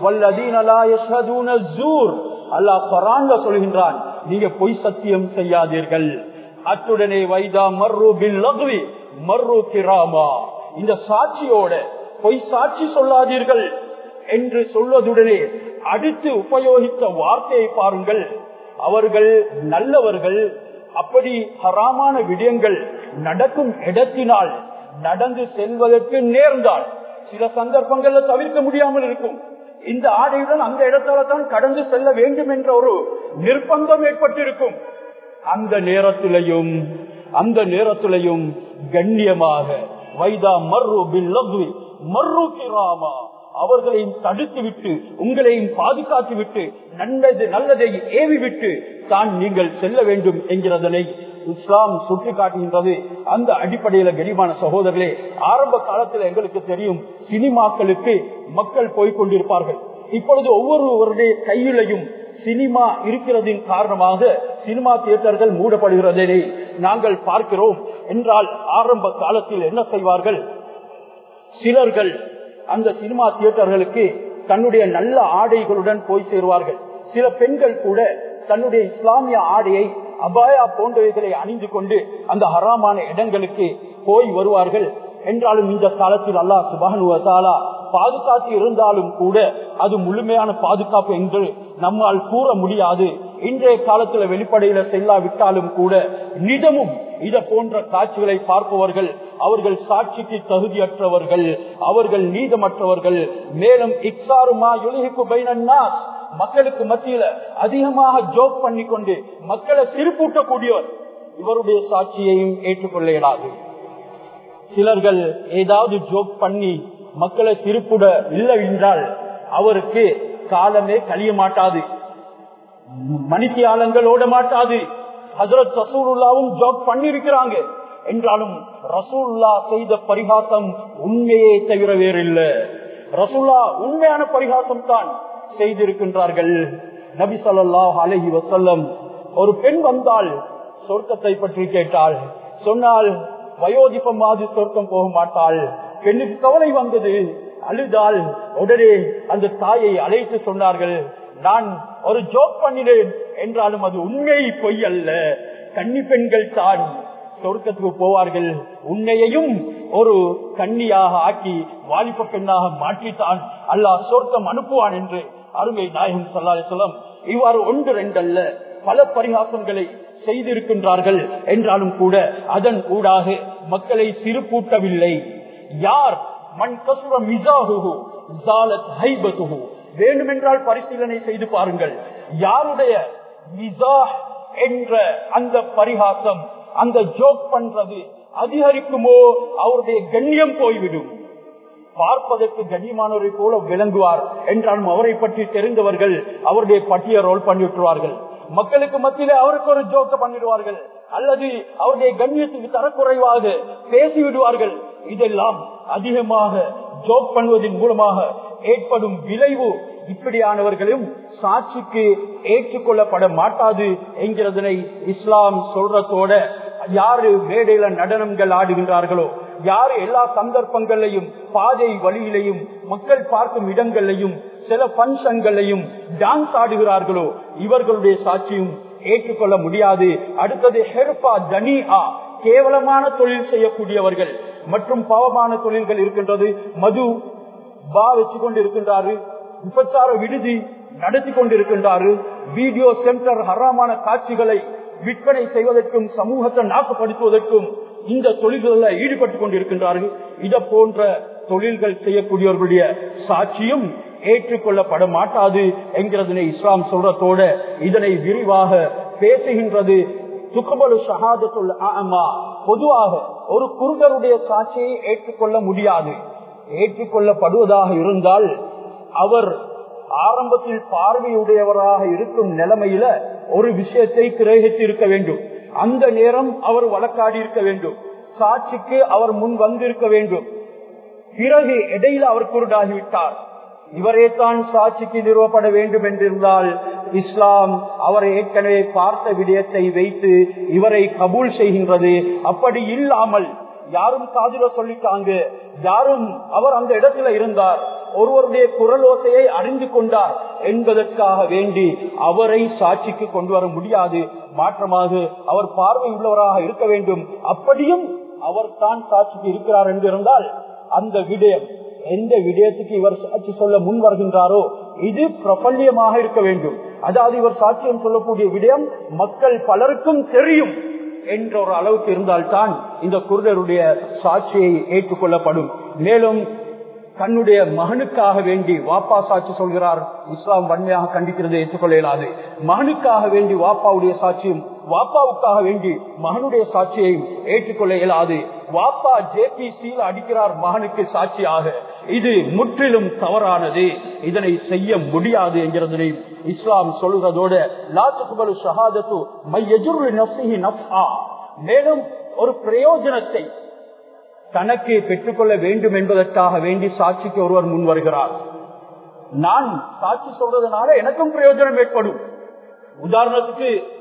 அல்லாஹ் பராங்க சொல்கின்றான் நீங்க பொய் சத்தியம் செய்யாதீர்கள் அத்துடனே வைதா மர்ரு பில் லக்வி மர்ரு கிராமா இந்த சாட்சியோட பொய் சாட்சி சொல்லாதீர்கள் என்று சொல்வதுடனே அடுத்து உபயோகித்த வார்த்தையை பாருங்கள் அவர்கள் நல்லவர்கள் அப்படி ஹராமான விடயங்கள் நடக்கும் இடத்தினால் நடந்து செல்வதற்கு நேர்ந்தால் சில சந்தர்ப்பங்கள்ல தவிர்க்க முடியாமல் இருக்கும் இந்த ஆடையுடன் அந்த இடத்தால தான் கடந்து செல்ல வேண்டும் என்ற ஒரு நிர்பந்தம் ஏற்பட்டிருக்கும் அந்த நேரத்திலையும் அந்த நேரத்திலையும் கண்ணியமாக வைதா மர்ரு பில் லக்வி மர்ரு கிராமா அவர்களையும் தடுத்து விட்டு உங்களையும் பாதுகாத்து விட்டு நல்லது நல்லதை ஏவி விட்டு தான் நீங்கள் செல்ல வேண்டும் என்கிறதனை இஸ்லாம் சுட்டி காட்டுகின்றது அந்த அடிப்படையில கரிமான சகோதரர்களே ஆரம்ப காலத்துல எங்களுக்கு தெரியும் சினிமாக்களுக்கு மக்கள் போய்கொண்டிருப்பார்கள் இப்பொழுது ஒவ்வொருவருடைய கையிலையும் சினிமா இருக்கிறதின் காரணமாக சினிமா தியேட்டர்கள் மூடப்படுகிறதை நாங்கள் பார்க்கிறோம் என்றால் ஆரம்ப காலத்தில் என்ன செய்வார்கள் சிலர்கள் அந்த சினிமா தியேட்டர்களுக்கு தன்னுடைய நல்ல ஆடைகளுடன் போய் சேருவார்கள் சில பெண்கள் கூட தன்னுடைய இஸ்லாமிய ஆடையை அபாயா போன்றவைகளை அணிந்து கொண்டு அந்த ஹராமான இடங்களுக்கு போய் வருவார்கள் என்றாலும் இந்த காலத்தில் அல்லாஹ் சுபானுவத்தாலா பாதுகாத்து இருந்தாலும் கூட அது முழுமையான பாதுகாப்பு என்று நம்மால் கூற முடியாது இன்றைய காலத்துல வெளிப்படையில செல்லாவிட்டாலும் கூட நிதமும் இத போன்ற காட்சிகளை பார்ப்பவர்கள் அவர்கள் சாட்சிக்கு தகுதியற்றவர்கள் அவர்கள் நீதமற்றவர்கள் மேலும் இக்ஸாருமா யுலிஹிக்கு பைனன்னாஸ் மக்களுக்கு மத்தியில அதிகமாக ஜோக் பண்ணி கொண்டு மக்களை சிரிப்பூட்டக்கூடியவர் இவருடைய சாட்சியையும் ஏற்றுக்கொள்ள இயலாது சிலர்கள் ஏதாவது ஜோக் பண்ணி மக்களை சிரிப்புட இல்லை என்றால் அவருக்கு காலமே கழிய மாட்டாது மணித்தியாலங்கள் ஓட மாட்டாது ஹசரத் ரசூலுல்லாவும் ஜாப் பண்ணிருக்கிறாங்க என்றாலும் ரசூல்லா செய்த பரிகாசம் உண்மையே தவிர வேறில்லை ரசூல்லா உண்மையான பரிகாசம் தான் செய்திருக்கின்றார்கள் நபி சொல்லாஹ் அலஹி வசல்லம் ஒரு பெண் வந்தால் சொர்க்கத்தை பற்றி கேட்டாள் சொன்னால் வயோதிபமாவது சொர்க்கம் போக மாட்டாள் பெண்ணுக்கு கவலை வந்தது அழுதால் உடனே அந்த தாயை அழைத்து சொன்னார்கள் நான் ஒரு ஜோக் பண்ணினேன் என்றாலும் அது உண்மை பொய் அல்ல கன்னி பெண்கள் தான் சொர்க்கத்துக்கு போவார்கள் உன்னையையும் ஒரு கன்னியாக ஆக்கி வாலிப பெண்ணாக மாற்றித்தான் அல்லாஹ் சொர்க்கம் அனுப்புவான் என்று அருமை நாயகம் சொல்லாலே சொல்லம் இவ்வாறு ஒன்று ரெண்டல்ல பல பரிகாசங்களை செய்திருக்கின்றார்கள் என்றாலும் கூட அதன் ஊடாக மக்களை சிறுபூட்டவில்லை யார் மண் கசுர மிசாகுகு ஜாலத் ஹைபத்துகு வேண்டுமென்றால் பரிசீலனை செய்து பாருங்கள் யாருடைய மிசா என்ற அந்த பரிகாசம் அந்த ஜோக் பண்றது அதிகரிக்குமோ அவருடைய கண்ணியம் போய்விடும் பார்ப்பதற்கு கண்ணியமானவரை போல விளங்குவார் என்றாலும் அவரை பற்றி தெரிந்தவர்கள் அவருடைய பட்டியல் ரோல் பண்ணி விட்டுருவார்கள் மக்களுக்கு மத்தியிலே அவருக்கு ஒரு ஜோக்க பண்ணிடுவார்கள் அல்லது அவருடைய கண்ணியத்துக்கு தரக்குறைவாக பேசிவிடுவார்கள் இதெல்லாம் அதிகமாக ஜோக் பண்ணுவதன் மூலமாக ஏற்படும் விளைவு இப்படியானவர்களும் சாட்சிக்கு ஏற்றுக்கொள்ளப்பட மாட்டாது என்கிறதனை இஸ்லாம் சொல்றதோட யாரு மேடையில நடனங்கள் ஆடுகின்றார்களோ யாரு எல்லா சந்தர்ப்பங்களையும் பாதை வழியிலையும் மக்கள் பார்க்கும் இடங்களையும் சில பங்கன்களையும் டான்ஸ் ஆடுகிறார்களோ இவர்களுடைய சாட்சியும் ஏற்றுக்கொள்ள முடியாது அடுத்தது ஹெர்பா தனிஹா கேவலமான தொழில் செய்யக்கூடியவர்கள் மற்றும் பாவமான தொழில்கள் இருக்கின்றது மது பா வச்சு கொண்டு இருக்கின்றாரு விபச்சார விடுதி நடத்தி கொண்டிருக்கின்றாரு வீடியோ சென்டர் ஹராமான காட்சிகளை விற்பனை செய்வதற்கும் சமூகத்தை நாசப்படுத்துவதற்கும் இந்த தொழில்களில் ஈடுபட்டுக் கொண்டிருக்கின்றார்கள் இத போன்ற தொழில்கள் செய்யக்கூடியவர்களுடைய சாட்சியும் ஏற்றுக்கொள்ளப்பட மாட்டாது என்கிறதனை இஸ்லாம் சொல்றதோட இதனை விரிவாக பேசுகின்றது துக்கபலு ஷஹாதத்துல் ஆமா பொதுவாக ஒரு குருடருடைய சாட்சியை ஏற்றுக்கொள்ள முடியாது ஏற்றுக்கொள்ளப்படுவதாக இருந்தால் அவர் ஆரம்பத்தில் பார்வையுடையவராக இருக்கும் நிலைமையில ஒரு விஷயத்தை கிரகித்து இருக்க வேண்டும் அந்த நேரம் அவர் வழக்காடி இருக்க வேண்டும் சாட்சிக்கு அவர் முன் வந்திருக்க வேண்டும் பிறகு இடையில அவர் குருடாகிவிட்டார் இவரே தான் சாட்சிக்கு நிறுவப்பட வேண்டும் என்றிருந்தால் இஸ்லாம் அவரை ஏற்கனவே பார்த்த விடயத்தை வைத்து இவரை கபூல் செய்கின்றது அப்படி இல்லாமல் யாரும் காதில சொல்லிட்டாங்க யாரும் அவர் அந்த இடத்துல இருந்தார் ஒருவருடைய குரலோசையை அறிந்து கொண்டார் என்பதற்காக வேண்டி அவரை சாட்சிக்கு கொண்டு வர முடியாது மாற்றமாக அவர் பார்வை உள்ளவராக இருக்க வேண்டும் அப்படியும் அவர் தான் சாட்சிக்கு இருக்கிறார் என்று இருந்தால் அந்த விடயம் எந்த விடயத்துக்கு இவர் சாட்சி சொல்ல முன் வருகின்றாரோ இது பிரபல்யமாக இருக்க வேண்டும் அதாவது இவர் சாட்சியம் சொல்லக்கூடிய விடயம் மக்கள் பலருக்கும் தெரியும் என்ற ஒரு அளவுக்கு இருந்தால்தான் இந்த குருடருடைய சாட்சியை ஏற்றுக்கொள்ளப்படும் மேலும் தன்னுடைய மகனுக்காக வேண்டி வாப்பா சாட்சி சொல்கிறார் இஸ்லாம் வன்மையாக கண்டிக்கிறது ஏற்றுக்கொள்ள இயலாது மகனுக்காக வேண்டி வாப்பாவுடைய சாட்சியும் வாப்பாவுக்காக வேண்டி மகனுடைய சாட்சியையும் ஏற்றுக்கொள்ள இயலாது வாப்பா ஜே பி சீல அடிக்கிறார் மகனுக்கு சாட்சியாக இது முற்றிலும் தவறானது இதனை செய்ய முடியாது என்கிறதனை இஸ்லாம் சொல்கிறதோட லாத்துக்குபலு ஷஹாதத்து மையஜுரு நப்சிஹி நப்ஹா மேலும் ஒரு பிரயோஜனத்தை தனக்கு பெற்றுக்கொள்ள வேண்டும் என்பதற்காக வேண்டி சாட்சிக்கு ஒருவர் முன் வருகிறார் நான் சாட்சி சொல்றதுனால எனக்கும் பிரயோஜனம் ஏற்படும் உதாரணத்துக்கு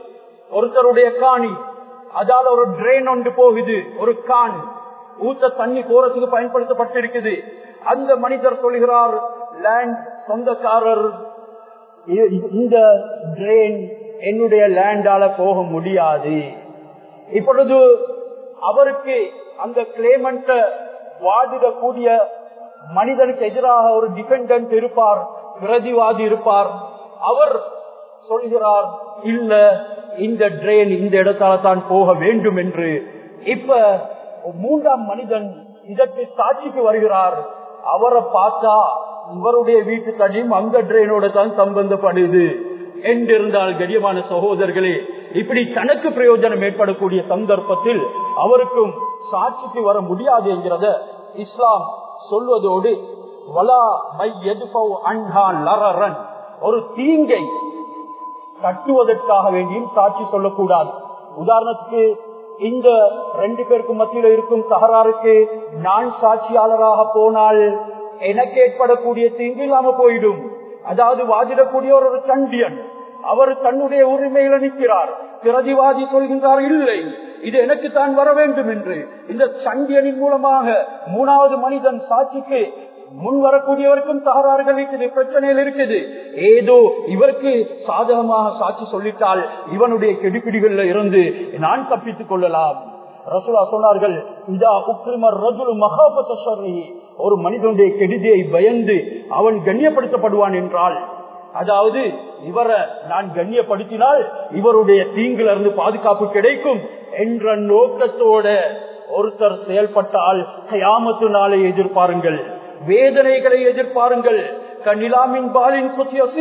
ஒருத்தருடைய காணி அதால ஒரு ட்ரெயின் ஒன்று போகுது ஒரு கான் ஊத்த தண்ணி போறதுக்கு பயன்படுத்தப்பட்டிருக்குது அந்த மனிதர் சொல்கிறார் லேண்ட் சொந்தக்காரர் இந்த ட்ரெயின் என்னுடைய லேண்டால போக முடியாது இப்பொழுது அவருக்கு அந்த கிளைமண்ட வாதிடக்கூடிய மனிதனுக்கு எதிராக ஒரு டிபெண்ட் இருப்பார் பிரதிவாதி இருப்பார் அவர் சொல்கிறார் இல்ல இந்த ட்ரெயின் இந்த இடத்தால தான் போக வேண்டும் என்று இப்ப மூன்றாம் மனிதன் இதற்கு சாட்சிக்கு வருகிறார் அவரை பார்த்தா இவருடைய வீட்டு தடியும் அந்த ட்ரெயினோட தான் சம்பந்தப்படுது என்றிருந்தால் கடியமான சகோதரர்களே இப்படி தனக்கு பிரயோஜனம் ஏற்படக்கூடிய சந்தர்ப்பத்தில் அவருக்கும் சாட்சிக்கு வர முடியாது என்கிறத இஸ்லாம் சொல்வதோடு வலா மை எதுபவ் அன்ஹா லரரன் ஒரு தீங்கை கட்டுவதற்காக வேண்டியும் சாட்சி சொல்லக்கூடாது உதாரணத்துக்கு இந்த ரெண்டு பேருக்கு மத்தியில இருக்கும் தகராறுக்கு நான் சாட்சியாளராக போனால் எனக்கு ஏற்படக்கூடிய தீங்கு இல்லாம போயிடும் அதாவது வாதிடக்கூடிய ஒரு சண்டியன் அவர் தன்னுடைய உரிமையில நிற்கிறார் பிரதிவாதி சொல்கின்றார் இல்லை இது எனக்கு தான் வர வேண்டும் என்று இந்த சண்டியனின் மூலமாக மூணாவது மனிதன் சாட்சிக்கு முன் வரக்கூடியவருக்கும் தகராறுகள் இருக்குது பிரச்சனைகள் இருக்குது ஏதோ இவருக்கு சாதகமாக சாட்சி சொல்லிட்டால் இவனுடைய கெடுபிடிகள்ல இருந்து நான் தப்பித்துக் கொள்ளலாம் ரசூலா சொன்னார்கள் இதா உக்ரிமர் ரஜுல் மகாபத்த ஒரு மனிதனுடைய கெடுதியை பயந்து அவன் கண்ணியப்படுத்தப்படுவான் என்றால் அதாவது இவரை நான் கண்ணியப்படுத்தினால் இவருடைய தீங்குல இருந்து பாதுகாப்பு கிடைக்கும் என்ற நோக்கத்தோட ஒருத்தர் செயல்பட்டால் கயாமத்து நாளை எதிர்பாருங்கள் வேதனைகளை எதிர்பாருங்கள் கண்ணிலாமின் பாலின்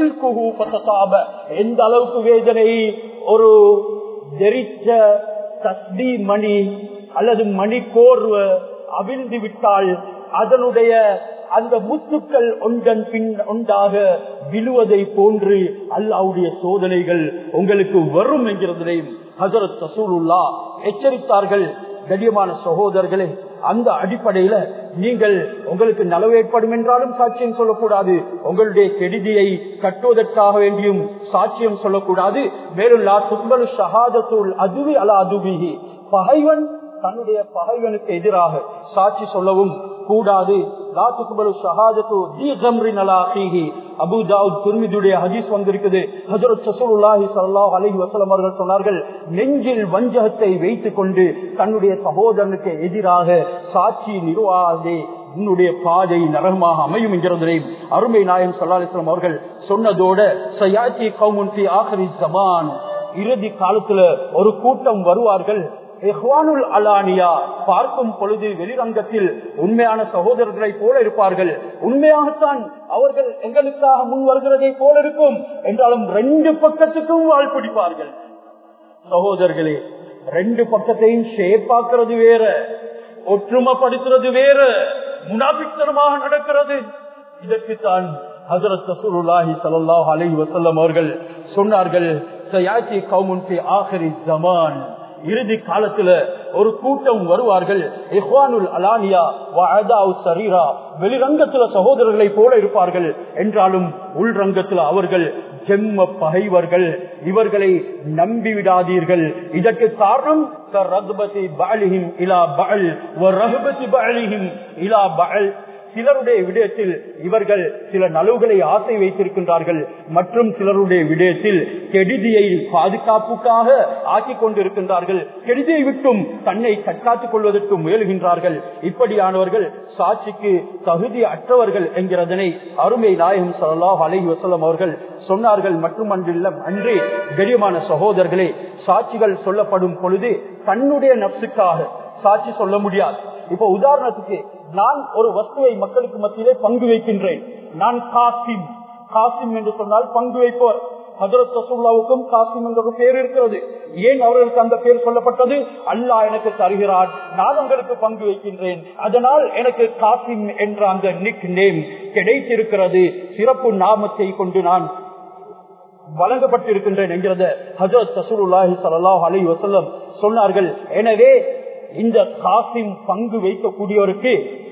எந்த அளவுக்கு வேதனை ஒரு தெரிச்ச தஸ்தி மணி அல்லது மணி கோர்வ அவிழ்ந்து விட்டால் அதனுடைய அந்த முத்துக்கள் ஒன்றன் பின் ஒன்றாக விழுவதை போன்று அல்லாவுடைய சோதனைகள் உங்களுக்கு வரும் என்கிறதையும் ஹசரத் சசூலுல்லா எச்சரித்தார்கள் கடியமான சகோதரர்களே அந்த அடிப்படையில நீங்கள் உங்களுக்கு நலவு ஏற்படும் என்றாலும் சாட்சியம் சொல்லக்கூடாது உங்களுடைய கெடுதியை கட்டுவதற்காக வேண்டியும் சாட்சியம் சொல்லக்கூடாது மேலும் லா தும்பல் ஷஹாதத்துள் அதுவி அலா அதுவிஹி பகைவன் தன்னுடைய பகைவனுக்கு எதிராக சாட்சி சொல்லவும் கூடாது சொன்னார்கள் நெஞ்சில் வஞ்சகத்தை வைத்துக் கொண்டு தன்னுடைய சகோதரனுக்கு எதிராக சாட்சி நிறுவாதே உன்னுடைய பாதை நரகமாக அமையும் என்கிறதை அருமை நாயம் சல்லாஸ்லாம் அவர்கள் சொன்னதோட சயாச்சி கவுமுன்சி ஆஹரி ஜபான் இறுதி காலத்துல ஒரு கூட்டம் வருவார்கள் அலானியா பார்க்கும் பொழுது வெளிரங்கத்தில் உண்மையான சகோதரர்களை போல இருப்பார்கள் உண்மையாகத்தான் அவர்கள் எங்களுக்காக முன் வருகிறதை போல இருக்கும் என்றாலும் ரெண்டு பக்கத்துக்கும் வாழ் பிடிப்பார்கள் சகோதரர்களே ரெண்டு பக்கத்தையும் ஷேப்பாக்குறது வேற ஒற்றுமைப்படுத்துறது வேற முனாபித்தனமாக நடக்கிறது இதற்குத்தான் ஹசரத் சசூருல்லாஹி சல்லாஹ் அலி வசல்லம் அவர்கள் சொன்னார்கள் சயாச்சி கவுமுன் ஆஹரி ஜமான் இறுதி காலத்துல ஒரு கூட்டம் வருவார்கள் அலானியா சரீரா வெளிரங்கத்துல சகோதரர்களை போல இருப்பார்கள் என்றாலும் உள்ரங்கத்துல அவர்கள் ஜெம்ம பகைவர்கள் இவர்களை நம்பி விடாதீர்கள் இதற்கு காரணம் சிலருடைய விடயத்தில் இவர்கள் சில நலவுகளை ஆசை வைத்திருக்கின்றார்கள் மற்றும் சிலருடைய விடயத்தில் கெடுதியை பாதுகாப்புக்காக ஆக்கிக் கொண்டிருக்கின்றார்கள் கெடுதியை விட்டும் தன்னை தற்காத்துக் கொள்வதற்கு முயல்கின்றார்கள் இப்படியானவர்கள் சாட்சிக்கு தகுதி அற்றவர்கள் என்கிறதனை அருமை நாயகம் சல்லாஹ் அலி வசலம் அவர்கள் சொன்னார்கள் மட்டுமன்றில்ல அன்றே கரியமான சகோதரர்களே சாட்சிகள் சொல்லப்படும் பொழுது தன்னுடைய நப்சுக்காக சாட்சி சொல்ல முடியாது இப்ப உதாரணத்துக்கு நான் ஒரு வஸ்துவை மக்களுக்கு மத்தியிலே பங்கு வைக்கின்றேன் நான் காசிம் காசிம் என்று சொன்னால் பங்கு வைப்பவர் ஹதரத் ரசூல்லாவுக்கும் காசிம் என்ற ஒரு பேர் இருக்கிறது ஏன் அவர்களுக்கு அந்த பேர் சொல்லப்பட்டது அல்லாஹ் எனக்கு தருகிறார் நான் உங்களுக்கு பங்கு வைக்கின்றேன் அதனால் எனக்கு காசிம் என்ற அந்த நிக் நேம் கிடைத்திருக்கிறது சிறப்பு நாமத்தை கொண்டு நான் வழங்கப்பட்டிருக்கின்றேன் என்கிறத ஹசரத் சசூலுல்லாஹி சல்லாஹ் அலி வசல்லம் சொன்னார்கள் எனவே இந்த காசிம் பங்கு வைக்கக்கூடியவருக்கு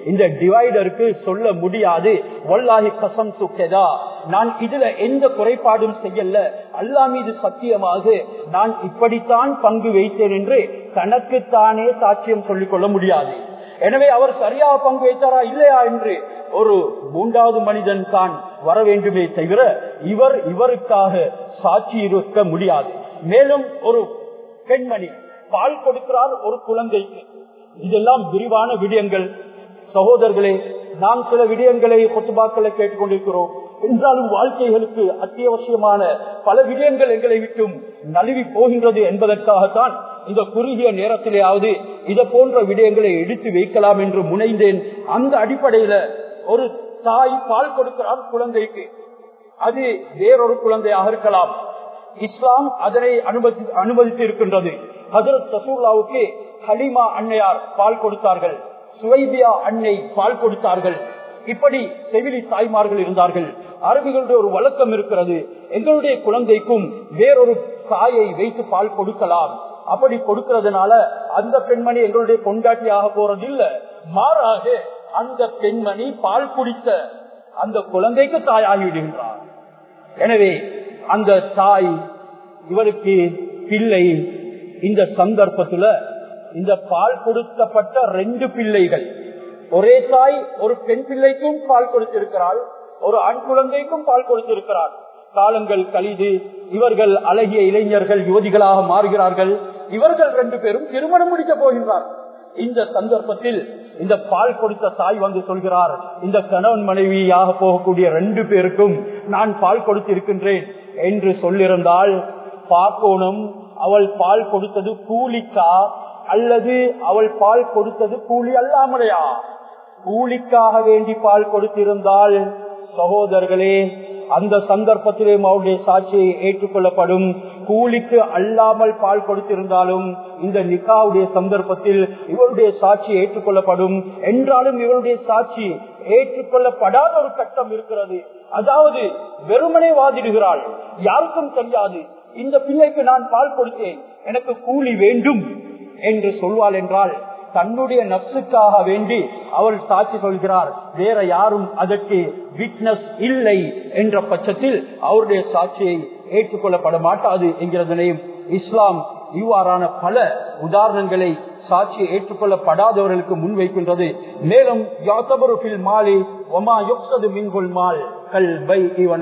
இந்த டிவைடருக்கு சொல்ல முடியாது வல்லாஹி கசம் துக்கதா நான் இதுல எந்த குறைபாடும் செய்யல அல்லா மீது சத்தியமாக நான் இப்படித்தான் பங்கு வைத்தேன் என்று தனக்குத்தானே சாட்சியம் சொல்லிக் கொள்ள முடியாது எனவே அவர் சரியாக பங்கு வைத்தாரா இல்லையா என்று ஒரு மூன்றாவது மனிதன் தான் வர வேண்டுமே தவிர இவர் இவருக்காக சாட்சி இருக்க முடியாது மேலும் ஒரு பெண்மணி பால் கொடுக்கிறார் ஒரு குழந்தைக்கு இதெல்லாம் விரிவான விடயங்கள் சகோதரர்களே நாம் சில விடயங்களை கொத்துபாக்களை கேட்டுக்கொண்டிருக்கிறோம் என்றாலும் வாழ்க்கைகளுக்கு அத்தியாவசியமான பல விடயங்கள் எங்களை விட்டும் நழுவி போகின்றது என்பதற்காகத்தான் இந்த குறுகிய நேரத்திலேயாவது இதை போன்ற விடயங்களை எடுத்து வைக்கலாம் என்று முனைந்தேன் அந்த அடிப்படையில ஒரு தாய் பால் கொடுக்கிறார் குழந்தைக்கு அது வேறொரு குழந்தையாக இருக்கலாம் இஸ்லாம் அதனை அனுமதி அனுமதித்து இருக்கின்றது ஹசரத் சசூல்லாவுக்கு ஹலிமா அன்னையார் பால் கொடுத்தார்கள் சுவைபியா அன்னை பால் கொடுத்தார்கள் இப்படி செவிலி தாய்மார்கள் இருந்தார்கள் அரபிகளுடைய ஒரு வழக்கம் இருக்கிறது எங்களுடைய குழந்தைக்கும் வேறொரு தாயை வைத்து பால் கொடுக்கலாம் அப்படி கொடுக்கிறதுனால அந்த பெண்மணி எங்களுடைய கொண்டாட்டியாக போறது இல்ல மாறாக அந்த பெண்மணி பால் குடித்த அந்த குழந்தைக்கு தாயாகி விடுகின்றார் எனவே அந்த தாய் இவருக்கு பிள்ளை இந்த சந்தர்ப்பத்துல இந்த பால் கொடுக்கப்பட்ட ரெண்டு பிள்ளைகள் ஒரே தாய் ஒரு பெண் பிள்ளைக்கும் பால் கொடுத்திருக்கிறாள் ஒரு ஆண் குழந்தைக்கும் பால் கொடுத்திருக்கிறார் காலங்கள் கழிது இவர்கள் அழகிய இளைஞர்கள் யுவதிகளாக மாறுகிறார்கள் இவர்கள் ரெண்டு பேரும் திருமணம் முடிக்க போகின்றார் இந்த சந்தர்ப்பத்தில் இந்த பால் கொடுத்த தாய் வந்து சொல்கிறார் இந்த கணவன் மனைவியாக போகக்கூடிய ரெண்டு பேருக்கும் நான் பால் கொடுத்திருக்கின்றேன் என்று சொல்லியிருந்தால் பார்க்கணும் அவள் பால் கொடுத்தது கூலிக்கா அல்லது அவள் பால் கொடுத்தது கூலி அல்லாமலையா கூலிக்காக வேண்டி பால் கொடுத்திருந்தால் சகோதரர்களே அந்த சந்தர்ப்பத்திலும் அவருடைய சாட்சியை ஏற்றுக்கொள்ளப்படும் கூலிக்கு அல்லாமல் பால் கொடுத்திருந்தாலும் இந்த நிக்காவுடைய சந்தர்ப்பத்தில் இவருடைய சாட்சி ஏற்றுக்கொள்ளப்படும் என்றாலும் இவருடைய சாட்சி ஏற்றுக்கொள்ளப்படாத ஒரு கட்டம் இருக்கிறது அதாவது வெறுமனே வாதிடுகிறாள் யாருக்கும் தெரியாது இந்த பிள்ளைக்கு நான் பால் கொடுத்தேன் எனக்கு கூலி வேண்டும் என்று சொல்வாள் என்றால் தன்னுடைய நப்சுக்காக வேண்டி அவள் சாட்சி சொல்கிறார் வேற யாரும் அதற்கு விட்னஸ் இல்லை என்ற பட்சத்தில் அவருடைய சாட்சியை ஏற்றுக்கொள்ளப்பட மாட்டாது என்கிறதனையும் இஸ்லாம் இவ்வாறான பல உதாரணங்களை சாட்சி ஏற்றுக்கொள்ளப்படாதவர்களுக்கு முன்வைக்கின்றது மேலும் மாலி ஒமா யுக்சது மின்குள் மால் கல் பை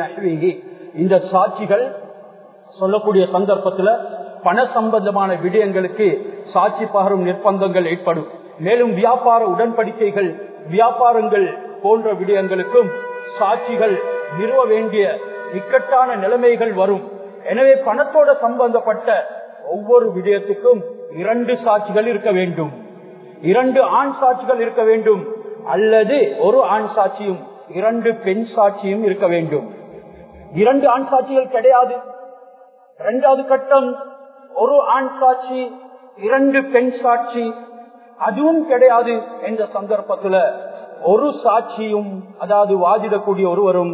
இந்த சாட்சிகள் சொல்லக்கூடிய சந்தர்ப்பத்துல பண சம்பந்தமான விடயங்களுக்கு சாட்சி பகரும் நிர்பந்தங்கள் ஏற்படும் மேலும் வியாபார உடன்படிக்கைகள் வியாபாரங்கள் போன்ற விடயங்களுக்கும் சாட்சிகள் நிறுவ வேண்டிய இக்கட்டான நிலைமைகள் வரும் எனவே பணத்தோட சம்பந்தப்பட்ட ஒவ்வொரு விடயத்துக்கும் இரண்டு சாட்சிகள் இருக்க வேண்டும் இரண்டு ஆண் சாட்சிகள் இருக்க வேண்டும் அல்லது ஒரு ஆண் சாட்சியும் இரண்டு பெண் சாட்சியும் இருக்க வேண்டும் இரண்டு ஆண் சாட்சிகள் கிடையாது இரண்டாவது கட்டம் ஒரு ஆண் சாட்சி இரண்டு பெண் சாட்சி அதுவும் கிடையாது என்ற சந்தர்ப்பத்துல ஒரு சாட்சியும் அதாவது வாதிடக்கூடிய ஒருவரும்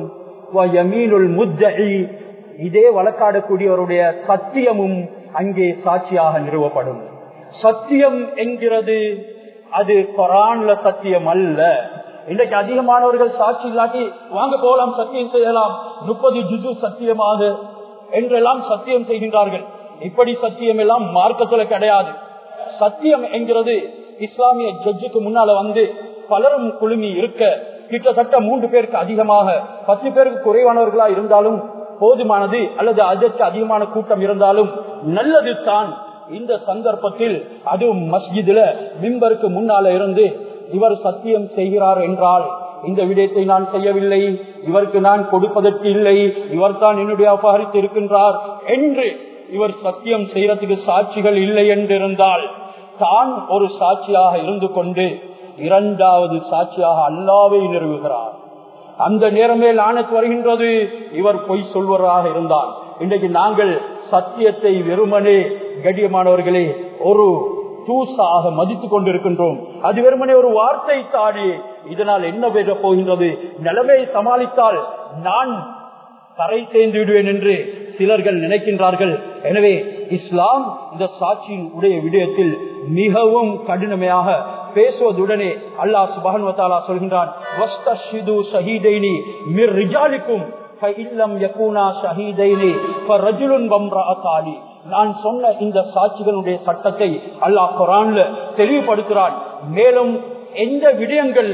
இதே வழக்காடக்கூடியவருடைய சத்தியமும் அங்கே சாட்சியாக நிறுவப்படும் சத்தியம் என்கிறது அது கொரான்ல சத்தியம் அல்ல இன்றைக்கு அதிகமானவர்கள் சாட்சி இல்லாட்டி வாங்க போகலாம் சத்தியம் செய்யலாம் முப்பது ஜுஜு சத்தியமாக என்றெல்லாம் சத்தியம் செய்கின்றார்கள் இப்படி சத்தியம் எல்லாம் மார்க்கத்துல கிடையாது சத்தியம் என்கிறது இஸ்லாமிய ஜட்ஜுக்கு முன்னால வந்து பலரும் குழுமி இருக்க கிட்டத்தட்ட மூன்று பேருக்கு அதிகமாக பத்து பேருக்கு குறைவானவர்களா இருந்தாலும் போதுமானது அல்லது அதற்கு அதிகமான கூட்டம் இருந்தாலும் நல்லது தான் இந்த சந்தர்ப்பத்தில் அதுவும் மஸ்ஜிதுல மிம்பருக்கு முன்னால இருந்து இவர் சத்தியம் செய்கிறார் என்றால் இந்த விடயத்தை நான் செய்யவில்லை இவருக்கு நான் கொடுப்பதற்கு இல்லை இவர் தான் என்னுடைய அபகரித்து இருக்கின்றார் என்று இவர் சத்தியம் செய்யறதுக்கு சாட்சிகள் இல்லை என்றிருந்தால் தான் ஒரு சாட்சியாக இருந்து கொண்டு இரண்டாவது சாட்சியாக அல்லாவை நிறுவுகிறார் அந்த நேரமே லானத் வருகின்றது இவர் பொய் சொல்வராக இருந்தார் இன்றைக்கு நாங்கள் சத்தியத்தை வெறுமனே கடியமானவர்களே ஒரு தூசாக மதித்துக் கொண்டிருக்கின்றோம் அது வெறுமனே ஒரு வார்த்தை தானே இதனால் என்ன பெற போகின்றது நிலைமையை சமாளித்தால் நான் கரை சேர்ந்து விடுவேன் என்று சிலர்கள் நினைக்கின்றார்கள் எனவே இஸ்லாம் இந்த சாட்சியின் உடைய விடயத்தில் மிகவும் கடினமையாக பேசுவதுடனே அல்லாஹ் சுபஹன் வத்தாலா சொல்கின்றான் வஸ்தஷிது ஷஹீதைனி மிர் ரிஜாலிக்கும் ஃபஇல்லம் யகூனா ஷஹீதைனி ஃபரஜுலுன் வம்ரஅத்தானி நான் சொன்ன இந்த சாட்சிகளுடைய சட்டத்தை அல்லாஹ் குரான்ல தெளிவுபடுத்துறான் மேலும் எந்த விடயங்கள்ல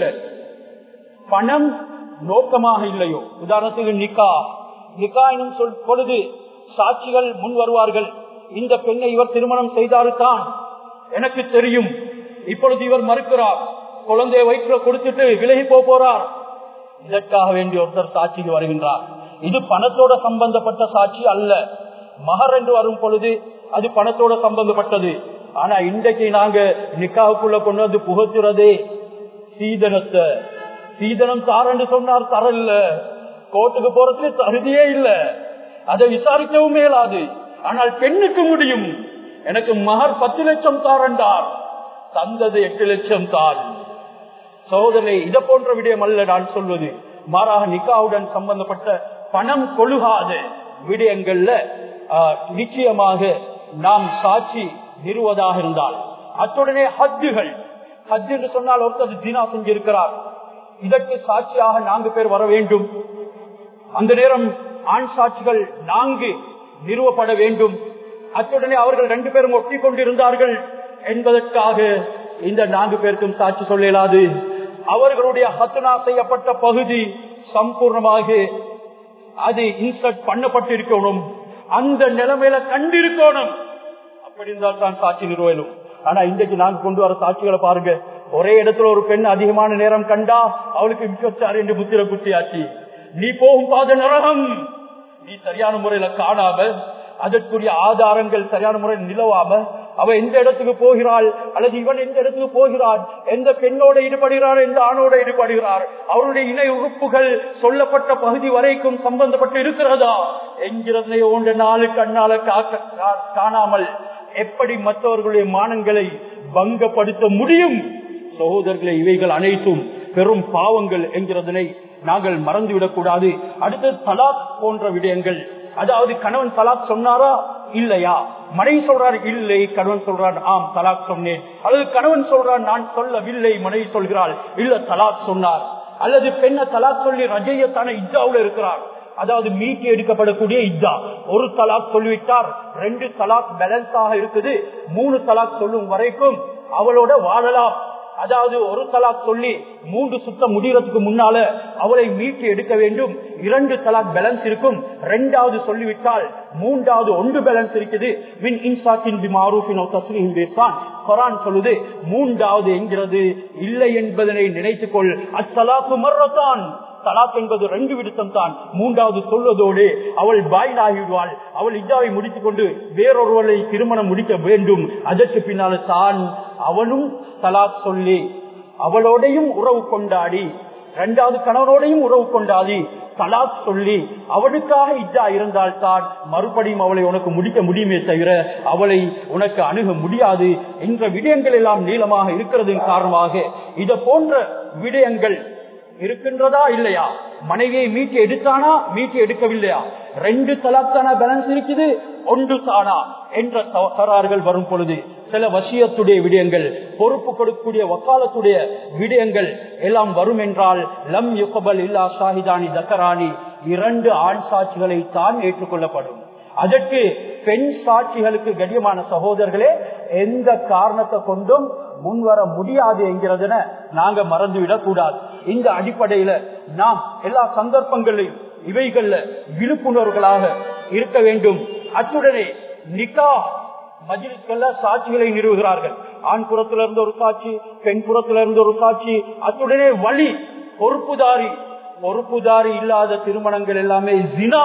பணம் நோக்கமாக இல்லையோ உதாரணத்துக்கு நிக்கா நிக்கா எனும் சொல் பொழுது சாட்சிகள் முன் வருவார்கள் இந்த பெண்ணை இவர் திருமணம் செய்தால்தான் எனக்கு தெரியும் இப்பொழுது இவர் மறுக்கிறார் குழந்தைய வயிற்றுல கொடுத்துட்டு விலகி போப் போறார் இதற்காக வேண்டிய ஒருத்தர் சாட்சிக்கு வருகின்றார் இது பணத்தோட சம்பந்தப்பட்ட சாட்சி அல்ல மகர் என்று வரும் பொழுது அது பணத்தோட சம்பந்தப்பட்டது ஆனா இன்றைக்கு நாங்க நிக்காவுக்குள்ள கொண்டு வந்து புகத்துறதே சீதனத்தை சீதனம் தாரன்னு சொன்னார் தரல கோர்ட்டுக்கு போறதுக்கு தகுதியே இல்ல அதை விசாரிக்கவும் மேலாது ஆனால் பெண்ணுக்கு முடியும் எனக்கு மகர் பத்து லட்சம் தாரண்டார் தந்தது எட்டு லட்சம் தான் சகோதரனை இதை போன்ற விடயம் அல்ல நான் சொல்வது மாறாக நிக்காவுடன் சம்பந்தப்பட்ட பணம் கொழுகாத விடயங்கள்ல ஆஹ், நிச்சயமாக நாம் சாட்சி நிறுவதாக இருந்தால் அத்துடனே ஹத்துகள் ஹஜ் என்று சொன்னால் ஒருத்தர் தினா செஞ்சிருக்கிறார் இதற்கு சாட்சியாக நான்கு பேர் வர வேண்டும் அந்த நேரம் ஆண் சாட்சிகள் நான்கு நிறுவப்பட வேண்டும் அத்துடனே அவர்கள் ரெண்டு பேரும் ஒட்டி கொண்டிருந்தார்கள் என்பதற்காக இந்த நான்கு பேருக்கும் சாட்சி சொல்ல இயலாது அவர்களுடைய ஹத்துனா செய்யப்பட்ட பகுதி சம்பூர்ணமாக அது இன்சர்ட் பண்ணப்பட்டிருக்கணும் அந்த நிலைமையில கண்டிருக்கணும் அப்படி இருந்தால் தான் சாட்சி நிறுவனம் ஆனா இன்றைக்கு நாங்க கொண்டு வர சாட்சிகளை பாருங்க ஒரே இடத்துல ஒரு பெண் அதிகமான நேரம் கண்டா அவளுக்கு விபச்சார் என்று முத்திர குத்தியாச்சு நீ போகும் பாத நரகம் நீ சரியான முறையில காணாம அதற்குரிய ஆதாரங்கள் சரியான முறையில் நிலவாம அவ எந்த இடத்துக்கு போகிறாள் அல்லது இவன் எந்த இடத்துக்கு போகிறான் எந்த பெண்ணோட ஈடுபடுகிறார் எந்த ஆணோட ஈடுபடுகிறார் அவருடைய இணை உறுப்புகள் சொல்லப்பட்ட பகுதி வரைக்கும் சம்பந்தப்பட்டு இருக்கிறதா என்கிறதை ஒன்று நாலு கண்ணால காக்க கா- காணாமல் எப்படி மற்றவர்களுடைய மானங்களை பங்கப்படுத்த முடியும் சகோதரர்களை இவைகள் அனைத்தும் பெரும் பாவங்கள் என்கிறதனை நாங்கள் மறந்துவிடக் கூடாது அடுத்து தலாக் போன்ற விடயங்கள் அதாவது கணவன் தலாக் சொன்னாரா இல்லையா மனைவி சொல்றார் இல்லை கணவன் சொல்றார் ஆம் தலாக் சொன்னேன் அல்லது கணவன் சொல்றார் நான் சொல்லவில்லை மனைவி சொல்கிறாள் இல்ல தலாக் சொன்னார் அல்லது பெண்ணை தலாக் சொல்லி ரஜையத்தான இஜாவுல இருக்கிறார் அதாவது மீட்டி எடுக்கப்படக்கூடிய இஜா ஒரு தலாக் சொல்லிவிட்டார் ரெண்டு தலாக் பேலன்ஸாக இருக்குது மூணு தலாக் சொல்லும் வரைக்கும் அவளோட வாழலாம் அதாவது ஒரு தலாக் சொல்லி மூன்று சுத்தம் முடிகிறதுக்கு முன்னால அவளை மீட்டு எடுக்க வேண்டும் இரண்டு தலாக் பேலன்ஸ் இருக்கும் ரெண்டாவது சொல்லிவிட்டால் மூன்றாவது ஒன்று பேலன்ஸ் இருக்குது மின் இன்சாத்தின் பிமாரூஃபின் தஸ்லீம் பேசான் குரான் சொல்லுது மூன்றாவது என்கிறது இல்லை என்பதனை நினைத்துக்கொள் அத்தலாக்கு மர்றத்தான் தலாக் என்பது ரெண்டு விடுத்தம் தான் மூன்றாவது சொல்வதோடு அவள் பாயில் ஆகிவிடுவாள் அவள் இஜாவை முடித்துக் கொண்டு வேறொருவரை திருமணம் முடிக்க வேண்டும் அதற்கு பின்னால் தான் அவனும் தலாக் சொல்லி அவளோடையும் உறவு கொண்டாடி இரண்டாவது கணவனோடையும் உறவு கொண்டாடி தலாக் சொல்லி அவனுக்காக இஜா இருந்தால் தான் மறுபடியும் அவளை உனக்கு முடிக்க முடியுமே தவிர அவளை உனக்கு அணுக முடியாது என்ற விடயங்கள் எல்லாம் நீளமாக இருக்கிறதன் காரணமாக இத போன்ற விடயங்கள் இருக்கின்றதா இல்லையா மனைவியை மீட்டு எடுத்தானா மீட்டு எடுக்கவில்லையா ரெண்டு தலாக்கான பேலன்ஸ் இருக்குது ஒன்று தானா என்ற தகராறுகள் வரும் பொழுது சில வசியத்துடைய விடயங்கள் பொறுப்பு கொடுக்கக்கூடிய வக்காலத்துடைய விடயங்கள் எல்லாம் வரும் என்றால் லம் யுகபல் இல்லா ஷாஹிதானி தக்கராணி இரண்டு ஆண் சாட்சிகளை தான் ஏற்றுக்கொள்ளப்படும் அதற்கு பெண் சாட்சிகளுக்கு கண்ணியமான சகோதரர்களே எந்த காரணத்தை கொண்டும் முன்வர முடியாது என்கிறதுன நாங்க மறந்துவிடக் கூடாது இந்த அடிப்படையில நாம் எல்லா சந்தர்ப்பங்களையும் இவைகள்ல விழிப்புணர்வுகளாக இருக்க வேண்டும் அத்துடனே நிக்கா மஜிலிஸ்கள்ல சாட்சிகளை நிறுவுகிறார்கள் ஆண் புறத்துல இருந்து ஒரு சாட்சி பெண் புறத்துல இருந்து ஒரு சாட்சி அத்துடனே வழி பொறுப்புதாரி பொறுப்புதாரி இல்லாத திருமணங்கள் எல்லாமே ஜினா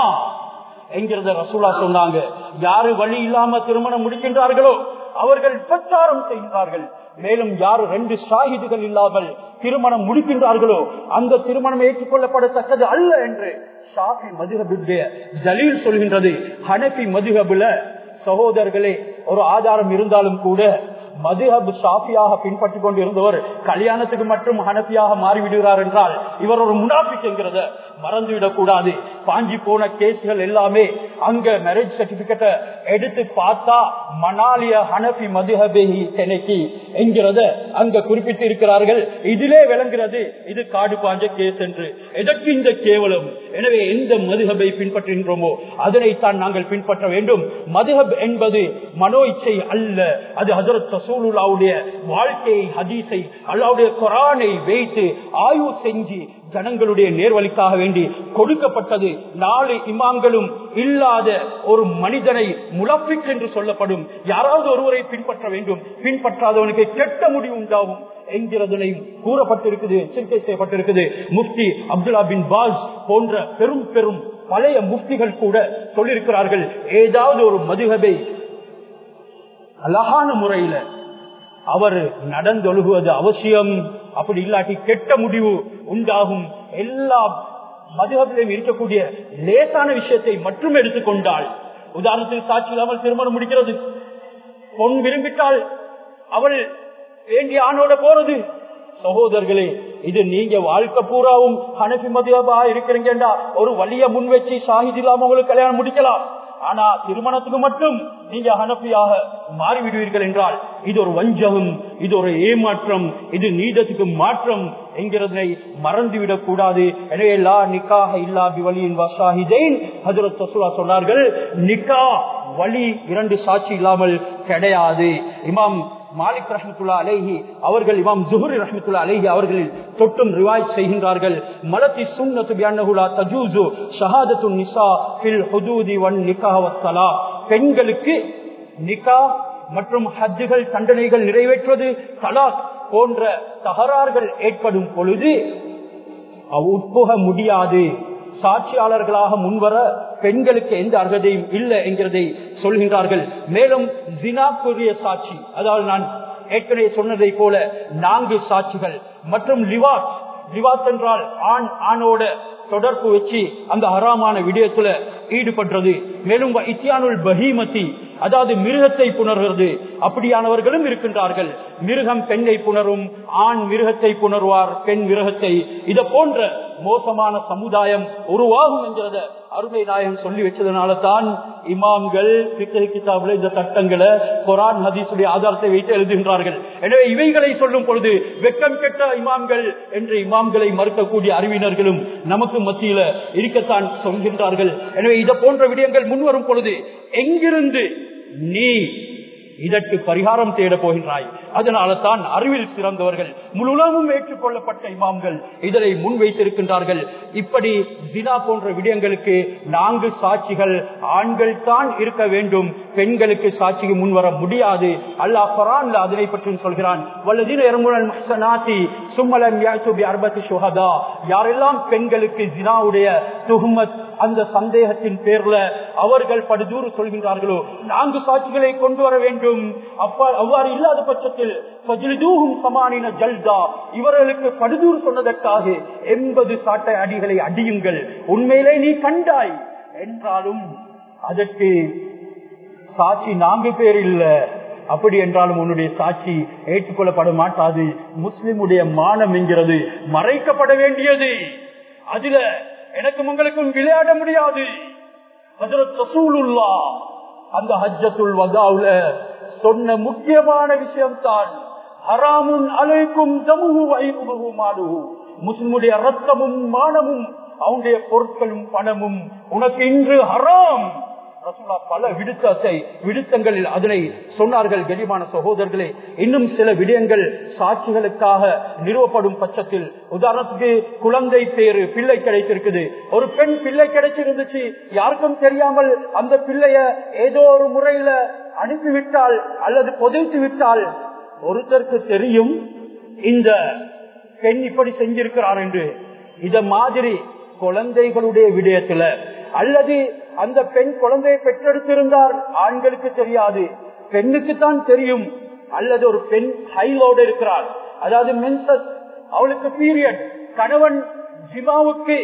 என்கிறத ரசூலா சொன்னாங்க யாரு வழி இல்லாம திருமணம் முடிக்கின்றார்களோ அவர்கள் பிரச்சாரம் செய்கிறார்கள் மேலும் யாரு ரெண்டு ஷாஹிதுகள் இல்லாமல் திருமணம் முடிக்கின்றார்களோ அந்த திருமணம் ஏற்றுக்கொள்ளப்படத்தக்கது அல்ல என்று ஷாஃபி மதுகபுடைய ஜலீல் சொல்கின்றது ஹனபி மதுகபுல சகோதரர்களே ஒரு ஆதாரம் இருந்தாலும் கூட மதுஹப் ஷாஃபியாக பின்பற்றி கொண்டு இருந்தவர் கல்யாணத்துக்கு மட்டும் ஹனபியாக மாறிவிடுகிறார் என்றால் இவர் ஒரு முனாபிக் என்கிறத மறந்துவிடக் கூடாது பாஞ்சி போன கேஸ்கள் எல்லாமே அங்க மேரேஜ் சர்டிபிகேட்டை எடுத்து பார்த்தா மணாலிய ஹனபி மதுஹபேஹி தெனைக்கு என்கிறத அங்க குறிப்பிட்டு இருக்கிறார்கள் இதிலே விளங்குகிறது இது காடு பாஞ்ச கேஸ் என்று எதற்கு இந்த கேவலம் எனவே எந்த மதுஹபை பின்பற்றுகின்றோமோ அதனைத்தான் நாங்கள் பின்பற்ற வேண்டும் மதுஹப் என்பது மனோ இச்சை அல்ல அது ஹசரத் ரசூலுல்லாவுடைய வாழ்க்கையை ஹதீஸை அல்லாவுடைய குரானை வைத்து ஆய்வு செஞ்சு ஜனங்களுடைய நேர்வழிக்காக வேண்டி கொடுக்கப்பட்டது நாலு இமாம்களும் இல்லாத ஒரு மனிதனை முலப்பிக் என்று சொல்லப்படும் யாராவது ஒருவரை பின்பற்ற வேண்டும் பின்பற்றாதவனுக்கு கெட்ட முடிவு உண்டாகும் என்கிறதனையும் கூறப்பட்டிருக்குது எச்சரிக்கை செய்யப்பட்டிருக்குது முஃப்தி அப்துல்லா பின் பாஸ் போன்ற பெரும் பெரும் பழைய முஃப்திகள் கூட சொல்லியிருக்கிறார்கள் ஏதாவது ஒரு மதுகபை அழகான முறையில அவர் நடந்தொழுகுவது அவசியம் அப்படி இல்லாட்டி கெட்ட முடிவு உண்டாகும் எல்லா மதுகபிலையும் இருக்கக்கூடிய லேசான விஷயத்தை மட்டும் எடுத்துக்கொண்டால் உதாரணத்துக்கு சாட்சி இல்லாமல் திருமணம் முடிக்கிறது பொன் விரும்பிட்டால் அவள் வேண்டிய ஆணோட போறது சகோதரர்களே இது நீங்க வாழ்க்கை பூராவும் ஹனபி மதியபா இருக்கிறீங்கடா ஒரு வழிய முன் வச்சு சாகித் இல்லாம உங்களுக்கு கல்யாணம் முடிக்கலாம் ஆனா திருமணத்துக்கு மட்டும் நீங்க ஹனப்பியாக மாறிவிடுவீர்கள் என்றால் இது ஒரு வஞ்சகம் இது ஒரு ஏமாற்றம் இது நீதத்துக்கு மாற்றம் என்கிறதை மறந்துவிடக் கூடாது எனவே லா நிக்காக இல்லா பிவலியின் வசாஹிதேன் ஹஜரத் சசுலா சொன்னார்கள் நிக்கா வழி இரண்டு சாட்சி இல்லாமல் கிடையாது இமாம் மாலிக் ரஹமத்துல்லா அலேஹி அவர்கள் இமாம் ஜுஹரி ரஹமத்துல்லா அலேஹி அவர்களில் தொட்டும் ரிவாய் செய்கின்றார்கள் மலத்தி சுன்னத்து பியன்னஹுலா தஜூசு ஷஹாதத்து நிசா ஃபில் ஹுதூதி வன் நிகா வத்தலா பெண்களுக்கு நிகா மற்றும் ஹஜ்ஜுகள் தண்டனைகள் நிறைவேற்றுவது தலாக் போன்ற தகராறுகள் ஏற்படும் பொழுது உட்புக முடியாது சாட்சியாளர்களாக முன்வர பெண்களுக்கு எந்த அர்ஹதையும் இல்லை என்கிறதை சொல்கின்றார்கள் மேலும் ஜினாக்குரிய சாட்சி அதாவது நான் ஏற்கனவே சொன்னதை போல நான்கு சாட்சிகள் மற்றும் லிவாட் லிவாத் என்றால் ஆண் ஆணோட தொடர்பு வச்சு அந்த ஹராமான விடயத்துல ஈடுபடுறது மேலும் இத்தியானுல் பஹீமதி அதாவது மிருகத்தை புணர்கிறது அப்படியானவர்களும் இருக்கின்றார்கள் மிருகம் பெண்ணை புணரும் ஆண் மிருகத்தை புணர்வார் பெண் மிருகத்தை இத போன்ற மோசமான சமுதாயம் உருவாகும் என்கிறத அருமை நாயகம் சொல்லி வச்சதுனால தான் இமாம்கள் பிக்கை கிதாபுல இந்த சட்டங்களை குரான் ஹதீசுடைய ஆதாரத்தை வைத்து எழுதுகின்றார்கள் எனவே இவைகளை சொல்லும் பொழுது வெக்கம் கெட்ட இமாம்கள் என்று இமாம்களை மறுக்கக்கூடிய அறிவினர்களும் நமக்கு மத்தியில இருக்கத்தான் சொல்கின்றார்கள் எனவே இதை போன்ற விடயங்கள் முன்வரும் பொழுது எங்கிருந்து நீ இதற்கு பரிகாரம் தேட போகின்றாய் அதனால தான் அறிவில் சிறந்தவர்கள் முழுவதும் ஏற்றுக்கொள்ளப்பட்ட இமாம்கள் இதனை முன்வைத்திருக்கின்றார்கள் இப்படி ஜினா போன்ற விடயங்களுக்கு நான்கு சாட்சிகள் ஆண்கள் தான் இருக்க வேண்டும் பெண்களுக்கு சாட்சிக்கு முன்வர முடியாது அல்லாஹ் குரான்ல அதனை பற்றி சொல்கிறான் யாரெல்லாம் பெண்களுக்கு ஜினாவுடைய துகுமத் அந்த சந்தேகத்தின் பேர்ல அவர்கள் படுதூறு சொல்கின்றார்களோ நான்கு சாட்சிகளை கொண்டு வர வேண்டும் அப்பா அவ்வாறு இல்லாத பட்சத்தில் சமானின ஜல்தா இவர்களுக்கு படுதூர் சொன்னதற்காக எண்பது சாட்டை அடிகளை அடியுங்கள் உண்மையிலே நீ கண்டாய் என்றாலும் அதற்கு சாட்சி நான்கு பேர் இல்ல அப்படி என்றாலும் உன்னுடைய சாட்சி ஏற்றுக்கொள்ளப்பட மாட்டாது முஸ்லிமுடைய மானம் என்கிறது மறைக்கப்பட வேண்டியது அதுல எனக்கும் உங்களுக்கும் விளையாட முடியாது அந்த ஹஜ்ஜத்துல் வதாவுல சொன்ன முக்கியமான விஷயம் தான் ஹராமுன் அலைக்கும் முஸ்லிமுடைய ரத்தமும் மானமும் அவனுடைய பொருட்களும் பணமும் உனக்கு இன்று ஹராம் ரசூலா பல விடுத்தத்தை விடுத்தங்களில் அதனை சொன்னார்கள் கனிமான சகோதரர்களே இன்னும் சில விடயங்கள் சாட்சிகளுக்காக நிறுவப்படும் பட்சத்தில் உதாரணத்துக்கு குழந்தை பேரு பிள்ளை கிடைத்திருக்குது ஒரு பெண் பிள்ளை கிடைச்சிருந்துச்சு யாருக்கும் தெரியாமல் அந்த பிள்ளைய ஏதோ ஒரு முறையில அனுப்பிவிட்டால் அல்லது புதைத்து விட்டால் ஒருத்தருக்கு தெரியும் இந்த பெண் இப்படி செஞ்சிருக்கிறார் என்று இத மாதிரி குழந்தைகளுடைய விடயத்துல அல்லது அந்த பெண் குழந்தையை பெற்றெடுத்திருந்தார் ஆண்களுக்கு தெரியாது பெண்ணுக்கு தான் தெரியும் அல்லது ஒரு பெண் ஹைலோடு இருக்கிறார் அதாவது மென்சஸ் அவளுக்கு பீரியட் கணவன் ஜிமாவுக்கு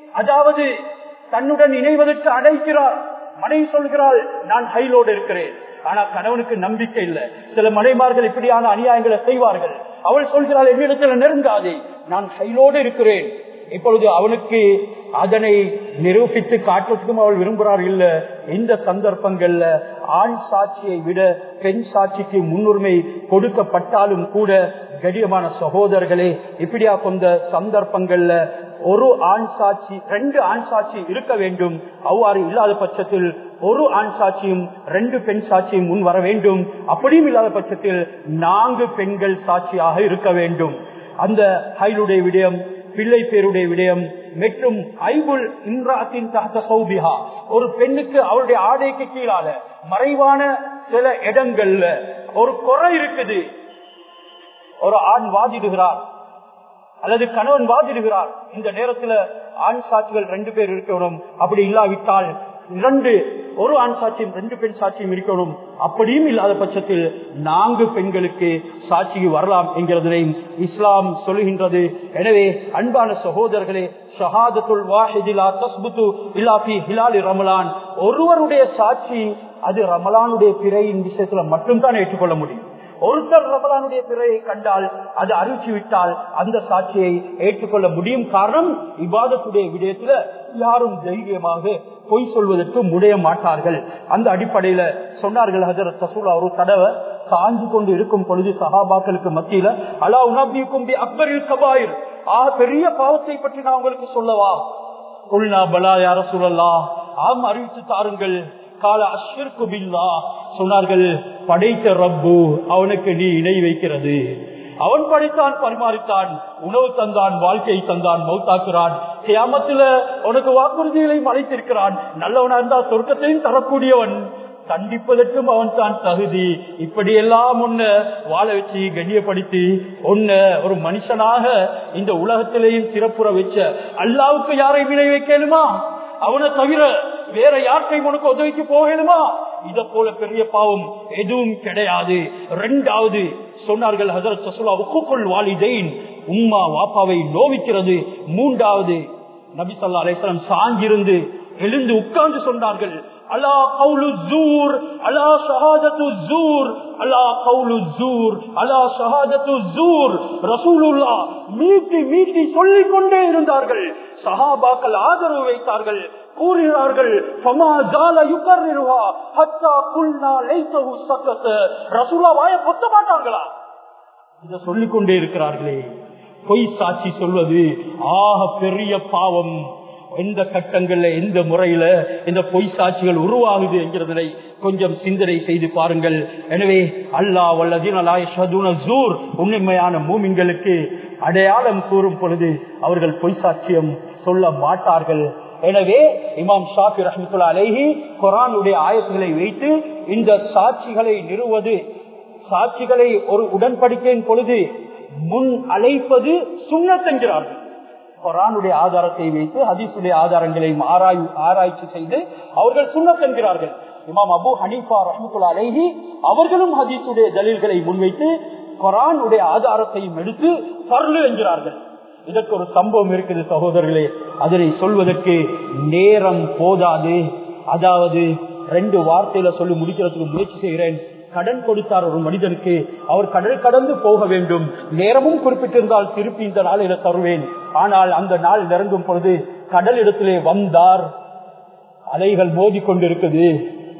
அதாவது தன்னுடன் இணைவதற்கு அடைக்கிறார் மனைவி சொல்கிறாள் நான் ஹைலோடு இருக்கிறேன் ஆனா கணவனுக்கு நம்பிக்கை இல்லை சில மனைமார்கள் இப்படியான அநியாயங்களை செய்வார்கள் அவள் சொல்கிறாள் என்னிடத்துல நெருங்காதே நான் கையிலோடு இருக்கிறேன் இப்பொழுது அவனுக்கு அதனை நிரூபித்து காட்டுவதற்கும் அவள் விரும்புகிறார் இல்ல இந்த சந்தர்ப்பங்கள்ல ஆண் சாட்சியை விட பெண் சாட்சிக்கு முன்னுரிமை கொடுக்கப்பட்டாலும் கூட கடியமான சகோதரர்களே இப்படியா கொண்ட சந்தர்ப்பங்கள்ல ஒரு ஆண் சாட்சி ரெண்டு ஆண் சாட்சி இருக்க வேண்டும் அவ்வாறு இல்லாத பட்சத்தில் ஒரு ஆண் சாட்சியும் ரெண்டு பெண் சாட்சியும் முன் வர வேண்டும் அப்படியும் இல்லாத பட்சத்தில் நான்கு பெண்கள் சாட்சியாக இருக்க வேண்டும் அந்த ஹைலுடைய விடயம் பிள்ளை பேருடைய விடயம் மற்றும் ஐபுல் இம்ராத்தின் தகத்த சௌபிஹா ஒரு பெண்ணுக்கு அவளுடைய ஆடைக்கு கீழால மறைவான சில இடங்கள்ல ஒரு குறை இருக்குது ஒரு ஆண் வாதிடுகிறார் அல்லது கணவன் வாதிடுகிறார் இந்த நேரத்துல ஆண் சாட்சிகள் ரெண்டு பேர் இருக்கணும் அப்படி இல்லாவிட்டால் இரண்டு ஒரு ஆண் சாட்சியும் ரெண்டு பெண் சாட்சியும் இருக்கணும் அப்படியும் இல்லாத பட்சத்தில் நான்கு பெண்களுக்கு சாட்சிக்கு வரலாம் என்கிறதை இஸ்லாம் சொல்லுகின்றது எனவே அன்பான சகோதரர்களே ஷஹாதத்துல் வாஹிதிலா தஸ்புத்து இல்லாபி ஹிலாலி ரமலான் ஒருவருடைய சாட்சி அது ரமலானுடைய பிறையின் விஷயத்துல மட்டும்தான் ஏற்றுக்கொள்ள முடியும் ஒருத்தர் ரமலானுடைய பிறையை கண்டால் அது அறிவிச்சு விட்டால் அந்த சாட்சியை ஏற்றுக்கொள்ள முடியும் காரணம் இவ்வாதத்துடைய விடயத்துல யாரும் தைரியமாக பொய் சொல்வதற்கு முடைய மாட்டார்கள் அந்த அடிப்படையில சொன்னார்கள் ஹஜரத் தசூலா ஒரு தடவை சாஞ்சு கொண்டு இருக்கும் பொழுது சஹாபாக்களுக்கு மத்தியில அலா உனபிக்கும் அக்பரில் கபாயிர் ஆ பெரிய பாவத்தை பற்றி நான் உங்களுக்கு சொல்லவா உள்னா பலா யார சொல்லலாம் ஆம் அறிவித்து தாருங்கள் கால அஷ்விற்கு பில்லா சொன்னார்கள் படைத்த ரப்பு அவனுக்கு நீ இணை வைக்கிறது அவன் படைத்தான் பரிமாறித்தான் உணவு தந்தான் வாழ்க்கை தந்தான் மௌத்தாக்குறான் கியாமத்துல உனக்கு வாக்குறுதிகளை மறைத்திருக்கிறான் நல்லவனா இருந்தா சொர்க்கத்தையும் தரக்கூடியவன் கண்டிப்பதற்கும் அவன் தான் தகுதி இப்படியெல்லாம் உன்ன வாழ வச்சு கண்ணியப்படுத்தி உன்ன ஒரு மனுஷனாக இந்த உலகத்திலேயும் சிறப்புற வச்ச அல்லாவுக்கு யாரை வினை வைக்கணுமா அவனை தவிர வேற யார்கை உனக்கு உதவிக்கு போகணுமா இத போல பெரிய பாவம் எதுவும் கிடையாது ரெண்டாவது சொன்னார்கள் ஹசரத் சசுலா உக்குக்குள் வாலிதேன் உம்மா வாப்பாவை நோவிக்கிறது மூன்றாவது நபிசல்லா அலிஸ்லாம் சாஞ்சிருந்து எழுந்து உட்கார்ந்து சொன்னார்கள் அலா கவுலு ஜூர் அலா ஷஹாதத்து ஜூர் அலா கவுலு ஜூர் அலா ஷஹாதத்து ஜூர் ரசூலுல்லா மீட்டி மீட்டி சொல்லிக் கொண்டே இருந்தார்கள் சஹாபாக்கள் ஆதரவு வைத்தார்கள் கூறுகிறார்கள் ரசூலா வாய பொத்த மாட்டாங்களா இத சொல்லிக் கொண்டே இருக்கிறார்களே பொய் சாட்சி சொல்வது ஆக பெரிய பாவம் எந்த கட்டங்கள்ல எந்த முறையில இந்த பொய் சாட்சிகள் உருவாகுது என்கிறதனை கொஞ்சம் சிந்தனை செய்து பாருங்கள் எனவே அல்லா வல்லதீன் உண்மையான மூமின்களுக்கு அடையாளம் கூறும் பொழுது அவர்கள் பொய் சாட்சியம் சொல்ல மாட்டார்கள் எனவே இமாம் ஷாஃபி ரஹமத்துல்லா அலேஹி குரானுடைய ஆயத்துகளை வைத்து இந்த சாட்சிகளை நிறுவது சாட்சிகளை ஒரு உடன்படிக்கையின் பொழுது முன் அழைப்பது சுண்ணத்தென்கிறார்கள் குரானுடைய ஆதாரத்தை வைத்து ஹதீசுடைய ஆதாரங்களை ஆராய் ஆராய்ச்சி செய்து அவர்கள் சுண்ணத்தென்கிறார்கள் இமாம் அபு ஹனீஃபா ரஹமத்துல்லா அலேஹி அவர்களும் ஹதீசுடைய தலில்களை முன்வைத்து குரானுடைய ஆதாரத்தையும் எடுத்து பர்லு என்கிறார்கள் இதற்கு ஒரு சம்பவம் இருக்குது சகோதரர்களே அதனை சொல்வதற்கு நேரம் போதாது அதாவது ரெண்டு வார்த்தையில சொல்லி முடிக்கிறதுக்கு முயற்சி செய்கிறேன் கடன் கொடுத்தார் ஒரு மனிதனுக்கு அவர் கடல் கடந்து போக வேண்டும் நேரமும் குறிப்பிட்டிருந்தால் திருப்பி இந்த நாளில தருவேன் ஆனால் அந்த நாள் நெருங்கும் பொழுது கடல் இடத்திலே வந்தார் அலைகள் மோதி கொண்டிருக்குது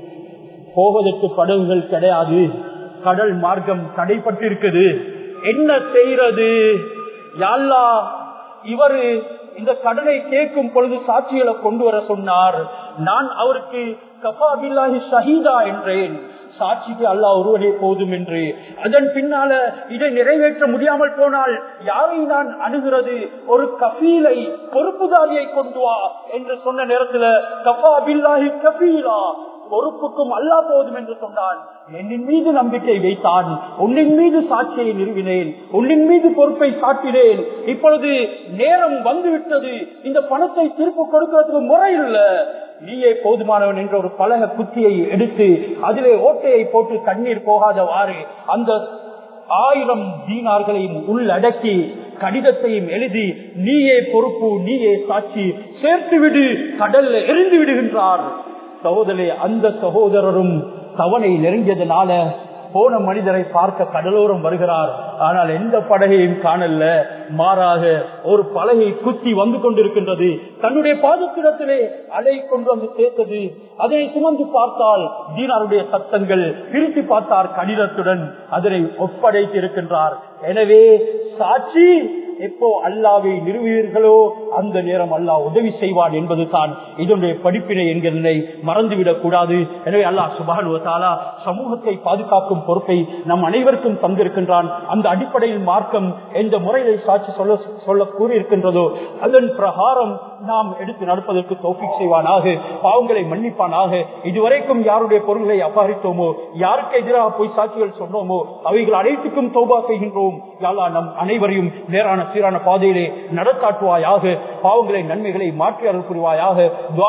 போவதற்கு படகுகள் கிடையாது கடல் மார்க்கம் தடைப்பட்டிருக்குது என்ன செய்யறது யாழ்லா இவரு இந்த கடனை கேட்கும் பொழுது சாட்சிகளை கொண்டு வர சொன்னார் நான் அவருக்கு கபாபில்லாஹி ஷஹீதா என்றேன் சாட்சிக்கு அல்லா ஒருவனே போதும் என்று அதன் பின்னால இதை நிறைவேற்ற முடியாமல் போனால் யாரை நான் அணுகிறது ஒரு கபீலை பொறுப்புதாரியை கொண்டு வா என்று சொன்ன நேரத்துல கபாபில்லாஹி கபீலா பொறுப்புக்கும் அல்லா போதும் என்று சொன்னான் என்னின் மீது நம்பிக்கை வைத்தான் உன்னின் மீது சாட்சியை நிறுவினேன் உன்னின் மீது பொறுப்பை சாட்டினேன் இப்பொழுது நேரம் வந்துவிட்டது இந்த பணத்தை திருப்பு கொடுக்கிறதுக்கு முறை இல்ல நீயே போதுமானவன் என்ற ஒரு பலக குத்தியை எடுத்து அதிலே ஓட்டையை போட்டு தண்ணீர் போகாதவாறு அந்த ஆயிரம் தீனார்களையும் உள்ளடக்கி கடிதத்தையும் எழுதி நீயே பொறுப்பு நீயே சாட்சி சேர்த்து விடு கடல்ல எரிந்து விடுகின்றார் சகோதரே அந்த சகோதரரும் தவணை நெருங்கியதுனால போன மனிதரை பார்க்க கடலோரம் வருகிறார் ஆனால் எந்த படகையும் காணல மாறாக ஒரு பலகை குத்தி வந்து கொண்டிருக்கின்றது தன்னுடைய பாதத்திடத்திலே அலை கொண்டு வந்து சேர்த்தது அதை சுமந்து பார்த்தால் தீனாருடைய சத்தங்கள் பிரித்து பார்த்தார் கடிதத்துடன் அதனை ஒப்படைத்து இருக்கின்றார் எனவே சாட்சி எப்போ அல்லாவை நிறுவீர்களோ அந்த நேரம் அல்லாஹ் உதவி செய்வான் என்பது தான் இதனுடைய படிப்பினை என்கிறதை மறந்துவிடக் கூடாது எனவே அல்லாஹ் சுபானுவத்தாலா சமூகத்தை பாதுகாக்கும் பொறுப்பை நம் அனைவருக்கும் தந்திருக்கின்றான் அந்த அடிப்படையில் மார்க்கம் எந்த முறையை சாட்சி சொல்ல சொல்ல கூறியிருக்கின்றதோ அதன் பிரகாரம் நாம் எடுத்து நடப்பதற்கு தோப்பிக் செய்வானாக பாவங்களை மன்னிப்பானாக இதுவரைக்கும் யாருடைய பொருள்களை அபகரித்தோமோ யாருக்கு எதிராக போய் சாட்சிகள் சொன்னோமோ அவைகள் அனைத்துக்கும் தோபா செய்கின்றோம் யாழா நம் அனைவரையும் நேரான சீரான பாதையிலே நடத்தாட்டுவாயாக பாவங்களை நன்மைகளை மாற்றி அருள் புரிவாயாக